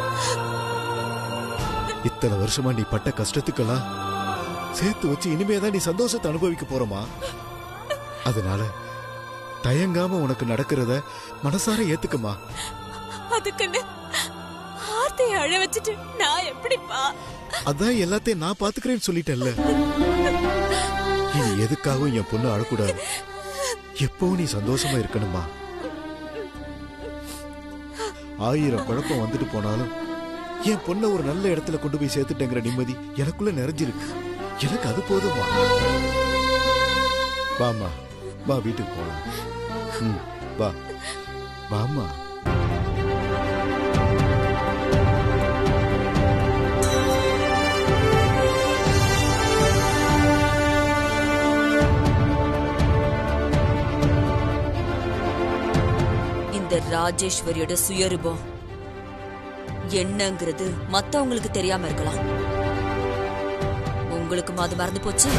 இத்தனை வருஷமா நீ பட்ட கஷ்டத்துக்கெல்லாம் சேர்த்து வச்சு இனிமேதான் நீ சந்தோஷத்தை அனுபவிக்க போறமா அதனால தயங்காம உனக்கு நடக்கிறத மனசார ஏத்துக்கமா அதுக்குன்னு ஆர்த்தியை அழ வச்சுட்டு நான் எப்படிப்பா அதான் எல்லாத்தையும் நான் பாத்துக்கிறேன்னு சொல்லிட்டேன்ல இனி எதுக்காகவும் என் பொண்ணு அழக்கூடாது எப்பவும் நீ சந்தோஷமா இருக்கணுமா ஆயிரம் குழப்பம் வந்துட்டு போனாலும் என் பொண்ணை ஒரு நல்ல இடத்துல கொண்டு போய் சேர்த்துட்டேங்கிற நிம்மதி எனக்குள்ள நிறைஞ்சிருக்கு எனக்கு அது போதுமா வாமா வா வீட்டுக்கு போலாம் ம், வா வாமா இந்த ராஜேஸ்வரியோட சுயரூபம் என்னங்கிறது மத்தவங்களுக்கு தெரியாம இருக்கலாம் உங்களுக்கு அது மறந்து போச்சு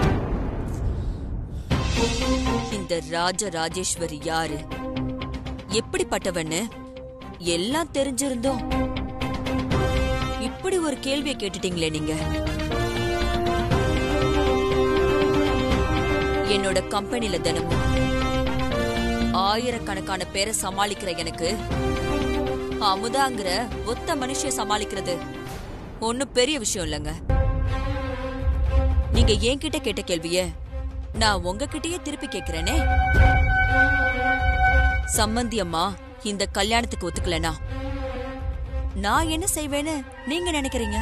இந்த ராஜ ராஜேஸ்வரி யாரு எப்படிப்பட்டவன்னு எல்லாம் தெரிஞ்சிருந்தோம் இப்படி ஒரு கேள்வியை கேட்டுட்டீங்களே நீங்க என்னோட கம்பெனில தினமும் ஆயிரக்கணக்கான பேரை சமாளிக்கிற எனக்கு அமுதாங்கிற ஒத்த மனுஷிய சமாளிக்கிறது ஒண்ணும் பெரிய விஷயம் இல்லைங்க நீங்க என்கிட்ட கேட்ட கேள்விய நான் உங்ககிட்டயே திருப்பி கேக்குறேனே சம்மந்தி அம்மா இந்த கல்யாணத்துக்கு ஒத்துக்கலனா நான் என்ன செய்வேன்னு நீங்க நினைக்கிறீங்க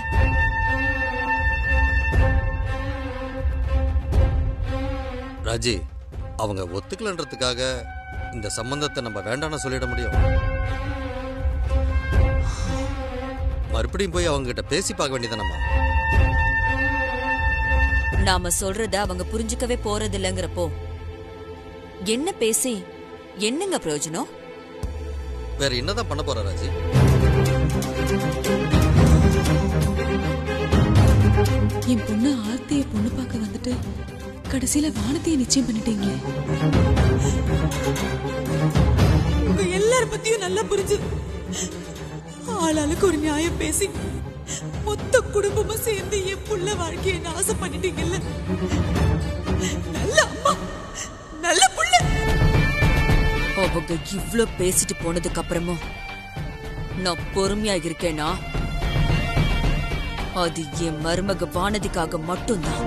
ராஜி அவங்க ஒத்துக்கலன்றதுக்காக இந்த சம்பந்தத்தை நம்ம வேண்டாம்னு சொல்லிட முடியும் மறுபடியும் போய் அவங்க கிட்ட பேசி பார்க்க வேண்டியதானம்மா நாம சொல்றத அவங்க புரிஞ்சுக்கவே போறது இல்லைங்கிறப்போ என்ன பேசி என்னங்க பிரயோஜனம் வேற என்னதான் பண்ண போற ராஜி என் பொண்ணு ஆர்த்திய பொண்ணு பார்க்க வந்துட்டு கடைசியில வானத்தைய நிச்சயம் பண்ணிட்டீங்களே உங்க எல்லார பத்தியும் நல்லா புரிஞ்சு ஆளாளுக்கு ஒரு நியாயம் பேசி மொத்த குடும்பமா சேர்ந்து என் புள்ள வாழ்க்கையை நாசம் பண்ணிட்டீங்கல்ல நல்ல அம்மா நல்ல புள்ள அவங்க இவ்ளோ பேசிட்டு போனதுக்கு அப்புறமும் நான் பொறுமையா இருக்கேனா அது என் மருமக வானதிக்காக மட்டும்தான்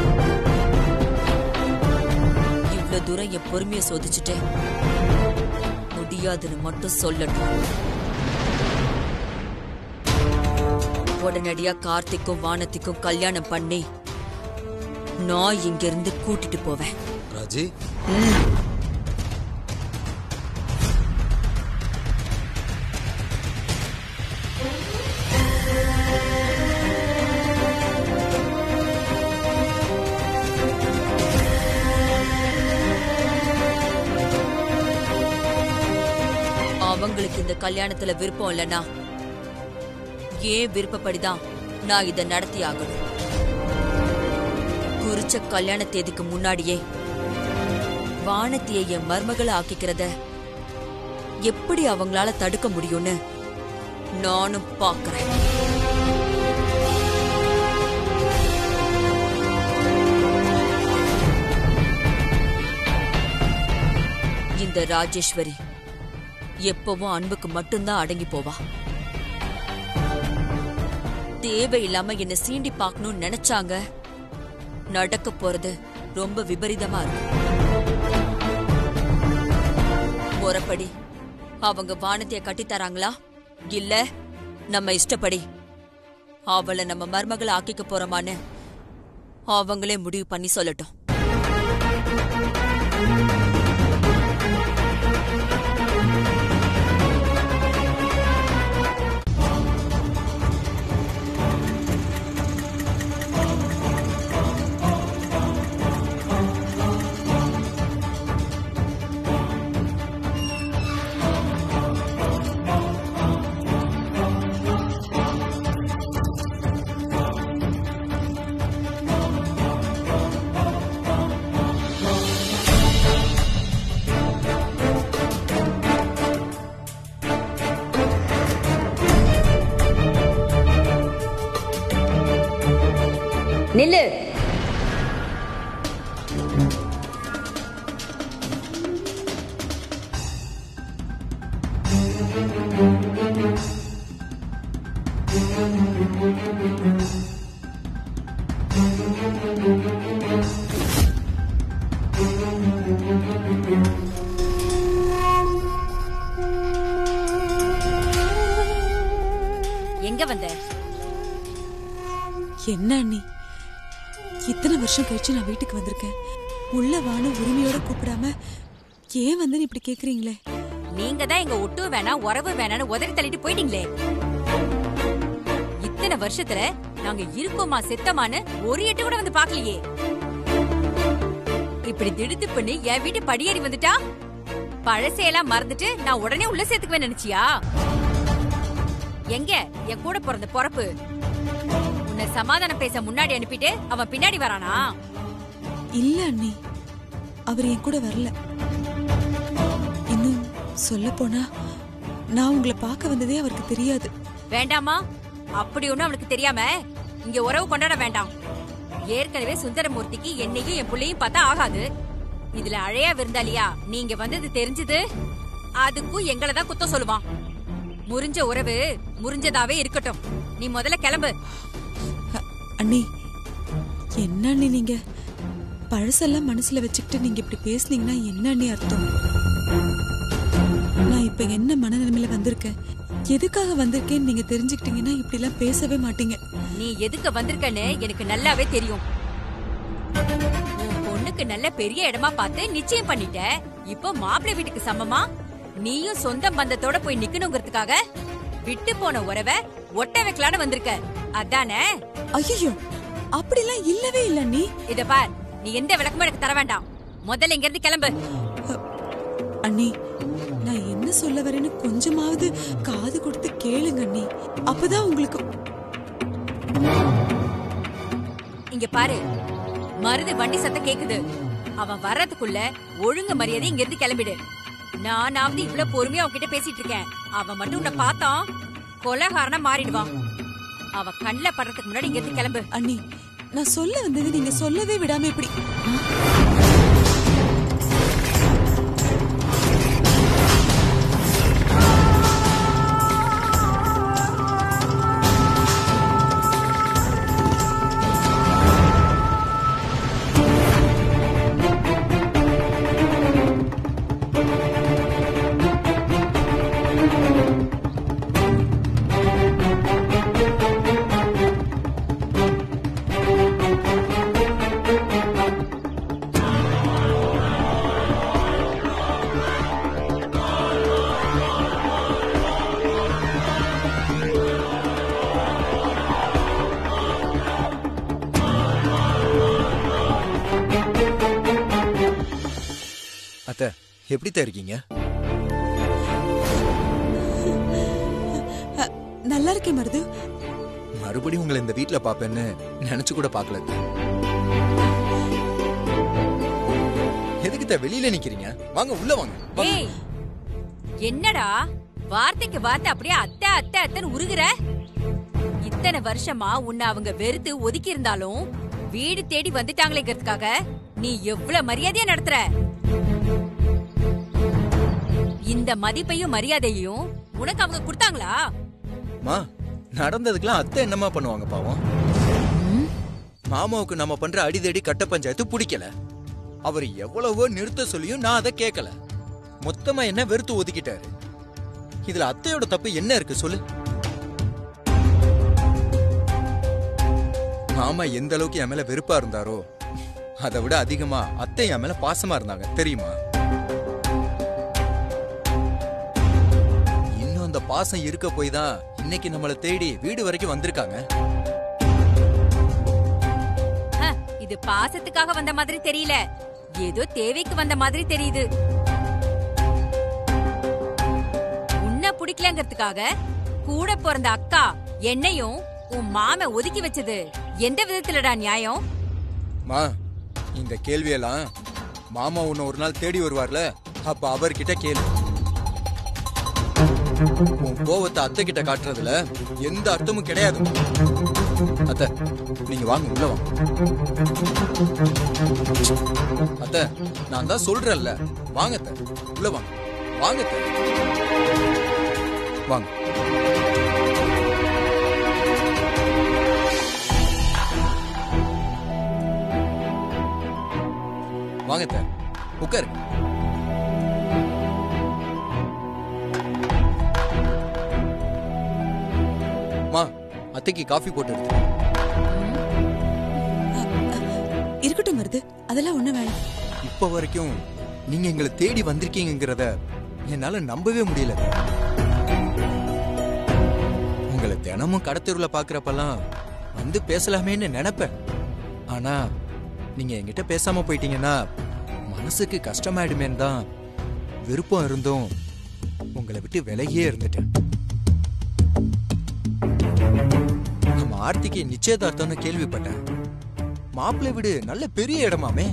இவ்ளோ தூரம் என் பொறுமைய சோதிச்சுட்டேன் முடியாதுன்னு மட்டும் சொல்லட்டும் உடனடியா கார்த்திக்கும் வானத்திக்கும் கல்யாணம் பண்ணி நான் இங்கிருந்து கூட்டிட்டு போவேன் ராஜி அவங்களுக்கு இந்த கல்யாணத்துல விருப்பம் இல்லனா ஏன் விருப்பப்படிதான் நான் இதை நடத்தி ஆகணும் குறிச்ச கல்யாண தேதிக்கு முன்னாடியே வானத்திய என் மருமகளை ஆக்கிக்கிறத எப்படி அவங்களால தடுக்க முடியும்னு நானும் பாக்குறேன் இந்த ராஜேஸ்வரி எப்பவும் அன்புக்கு மட்டும்தான் அடங்கி போவா தேவையில்லாம என்ன சீண்டி பார்க்கணும்னு நினைச்சாங்க நடக்க போறது ரொம்ப விபரீதமா இருக்கும் முறைப்படி அவங்க வானத்தைய கட்டித் தராங்களா இல்ல நம்ம இஷ்டப்படி அவளை நம்ம மருமகளை ஆக்கிக்க போறோமான்னு அவங்களே முடிவு பண்ணி சொல்லட்டும் நில்லு எங்க வந்த என்ன அண்ணி இத்தனை வருஷம் கழிச்சு நான் வீட்டுக்கு வந்திருக்கேன் உள்ள வான உரிமையோட கூப்பிடாம ஏன் வந்து இப்படி கேக்குறீங்களே நீங்க தான் எங்க ஒட்டு வேணாம் உறவு வேணாம்னு உதறி தள்ளிட்டு போயிட்டீங்களே இத்தனை வருஷத்துல நாங்க இருக்கோமா செத்தமான்னு ஒரு எட்டு கூட வந்து பாக்கலையே இப்படி திடுத்து பண்ணி என் வீட்டு படியேறி வந்துட்டா பழசையெல்லாம் மறந்துட்டு நான் உடனே உள்ள சேர்த்துக்குவேன் நினைச்சியா எங்க என் கூட பிறந்த பொறப்பு உன்னை சமாதானம் பேச முன்னாடி அனுப்பிட்டு அவன் பின்னாடி வரானா இல்ல அண்ணி அவர் என் கூட வரல இன்னும் சொல்ல போனா நான் உங்களை பார்க்க வந்ததே அவருக்கு தெரியாது வேண்டாமா அப்படி ஒண்ணும் அவனுக்கு தெரியாம இங்க உறவு கொண்டாட வேண்டாம் ஏற்கனவே சுந்தரமூர்த்திக்கு என்னையும் என் புள்ளையும் பார்த்தா ஆகாது இதுல அழையா விருந்தாளியா நீங்க வந்தது தெரிஞ்சது அதுக்கும் எங்களை தான் குத்தம் சொல்லுவான் முறிஞ்ச உறவு முறிஞ்சதாவே இருக்கட்டும் நீ முதல்ல கிளம்பு அண்ணி என்ன அண்ணி நீங்க பழசெல்லாம் மனசுல வச்சுக்கிட்டு நீங்க இப்படி பேசுனீங்கன்னா என்ன அண்ணி அர்த்தம் நான் இப்ப என்ன மனநிலைமையில வந்திருக்கேன் எதுக்காக வந்திருக்கேன்னு நீங்க தெரிஞ்சுக்கிட்டீங்கன்னா இப்படி எல்லாம் பேசவே மாட்டீங்க நீ எதுக்கு வந்திருக்கன்னு எனக்கு நல்லாவே தெரியும் உன் பொண்ணுக்கு நல்ல பெரிய இடமா பார்த்து நிச்சயம் பண்ணிட்ட இப்போ மாப்பிள்ளை வீட்டுக்கு சமமா நீயும் சொந்த பந்தத்தோட போய் நிக்கணுங்கிறதுக்காக விட்டு போன உறவை ஒட்ட வைக்கலான்னு வந்திருக்க அதானே ஐயோ அப்படிலாம் இல்லவே இல்ல நீ இத பார் நீ எந்த விளக்கமும் எனக்கு தர வேண்டாம் முதல்ல இங்க இருந்து கிளம்பு அண்ணி நான் என்ன சொல்ல வரேன்னு கொஞ்சமாவது காது கொடுத்து கேளுங்க அண்ணி அப்பதான் உங்களுக்கு இங்க பாரு மருது வண்டி சத்தம் கேக்குது அவன் வர்றதுக்குள்ள ஒழுங்கு மரியாதை இங்க இருந்து கிளம்பிடு நானாவது இவ்வளவு பொறுமையா அவன்கிட்ட பேசிட்டு இருக்கேன் அவன் மட்டும் உன்னை பார்த்தான் கொலகாரனா மாறிடுவான் அவ கண்ணுல படுறதுக்கு முன்னாடி இங்க இருந்து கிளம்பு அண்ணி நான் சொல்ல வந்தது நீங்க சொல்லவே விடாம இப்படி அத்தை எப்படித்தான் இருக்கீங்க அ, நல்லா இருக்கேன் மருது மறுபடியும் உங்களை இந்த வீட்ல பாப்பேன்னு நினைச்சு கூட பார்க்கல அத்தை. எதுக்கு த வெளியில நிக்கிறீங்க வாங்க உள்ள வாங்க வாங்க. ஏய் என்னடா வார்த்தைக்கு வார்த்தை அப்படியே அத்தை அத்தை அத்தைன்னு உருகுற இத்தனை வருஷமா உன்னை அவங்க வெறுத்து ஒதுக்கி இருந்தாலும் வீடு தேடி வந்துட்டாங்களேங்கிறதுக்காக நீ எவ்வளவு மரியாதையா நடத்துற இந்த மதிப்பையும் மரியாதையையும் உனக்கு அவங்க கொடுத்தாங்களா மா நடந்ததுக்கெல்லாம் அத்தை என்னம்மா பண்ணுவாங்க பாவம் மாமாவுக்கு நம்ம பண்ற அடிதடி கட்ட பஞ்சாயத்து பிடிக்கல அவர் எவ்வளவோ நிறுத்த சொல்லியும் நான் அதை கேட்கல மொத்தமா என்ன வெறுத்து ஒதுக்கிட்டாரு இதுல அத்தையோட தப்பு என்ன இருக்கு சொல்லு மாமா எந்த அளவுக்கு என் மேல வெறுப்பா இருந்தாரோ அதை விட அதிகமா அத்தை என் மேல பாசமா இருந்தாங்க தெரியுமா இன்னும் அந்த பாசம் இருக்க போய் தான் இன்னைக்கு நம்மள தேடி வீடு வரைக்கும் வந்திருக்காங்க ஹ, இது பாசத்துக்காக வந்த மாதிரி தெரியல ஏதோ தேவைக்கு வந்த மாதிரி தெரியுது உன்னை பிடிக்கலங்கிறதுக்காக கூட பிறந்த அக்கா என்னையும் உன் மாம ஒதுக்கி வச்சது எந்த விதத்துலடா நியாயம் மா இந்த கேள்வியெல்லாம் மாமா உன்னை ஒரு நாள் தேடி வருவார்ல அப்ப அவர்கிட்ட கேளு உன் கோவத்தை அத்தை கிட்ட காட்டுறதுல எந்த அர்த்தமும் கிடையாது அத்தை நீங்க வாங்க உள்ள வாங்க அத்தை நான் தான் சொல்றேன்ல வாங்க அத்தை உள்ள வாங்க வாங்க அத்தை வாங்க வாங்க அத்தை உட்காருங்க மா அத்தைக்கு காஃபி போட்டு எடுத்து இருக்கட்டும் மருது அதெல்லாம் ஒண்ணு வேணாம் இப்ப வரைக்கும் நீங்க எங்களை தேடி வந்திருக்கீங்கங்கிறத என்னால நம்பவே முடியல உங்களை தினமும் கடத்தெருவுல பாக்குறப்பெல்லாம் வந்து பேசலாமேன்னு நினைப்பேன் ஆனா நீங்க என்கிட்ட பேசாம போயிட்டீங்கன்னா மனசுக்கு கஷ்டமாயிடுமேன்னு தான் விருப்பம் இருந்தும் உங்களை விட்டு விலகியே இருந்துட்டேன் நம்ம ஆர்த்திக்கு நிச்சயதார்த்தம்னு கேள்விப்பட்டேன் மாப்பிள்ளை வீடு நல்ல பெரிய இடமாமே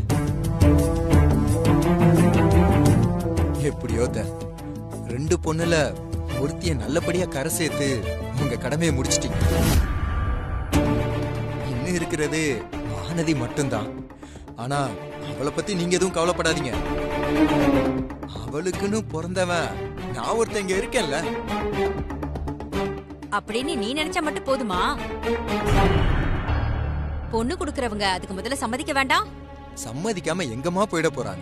எப்படியோ த ரெண்டு பொண்ணுல ஒருத்திய நல்லபடியா கரை சேர்த்து உங்க கடமையை முடிச்சிட்டீங்க இன்னும் இருக்கிறது வானதி மட்டும்தான் ஆனா அவளை பத்தி நீங்க எதுவும் கவலைப்படாதீங்க அவளுக்குன்னு பிறந்தவன் நான் ஒருத்தன் இங்க இருக்கேன்ல அப்படின்னு நீ நினைச்சா மட்டும் போதுமா பொண்ணு குடுக்கறவங்க அதுக்கு முதல்ல சம்மதிக்க வேண்டாம் சம்மதிக்காம எங்கம்மா போயிட போறாங்க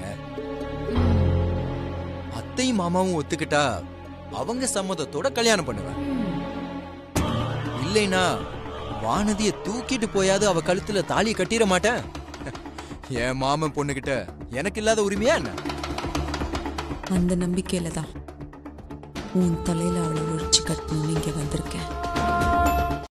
அத்தையும் மாமாவும் ஒத்துக்கிட்டா அவங்க சம்மதத்தோட கல்யாணம் பண்ணுவேன் இல்லைனா வானதிய தூக்கிட்டு போயாவது அவ கழுத்துல தாலியை கட்டிட மாட்டேன் என் மாமன் பொண்ணுகிட்ட எனக்கு இல்லாத உரிமையா என்ன அந்த நம்பிக்கையில தான் உன் தலையில அவளை ஒழிச்சு கட்டணும்னு இங்க வந்திருக்கேன்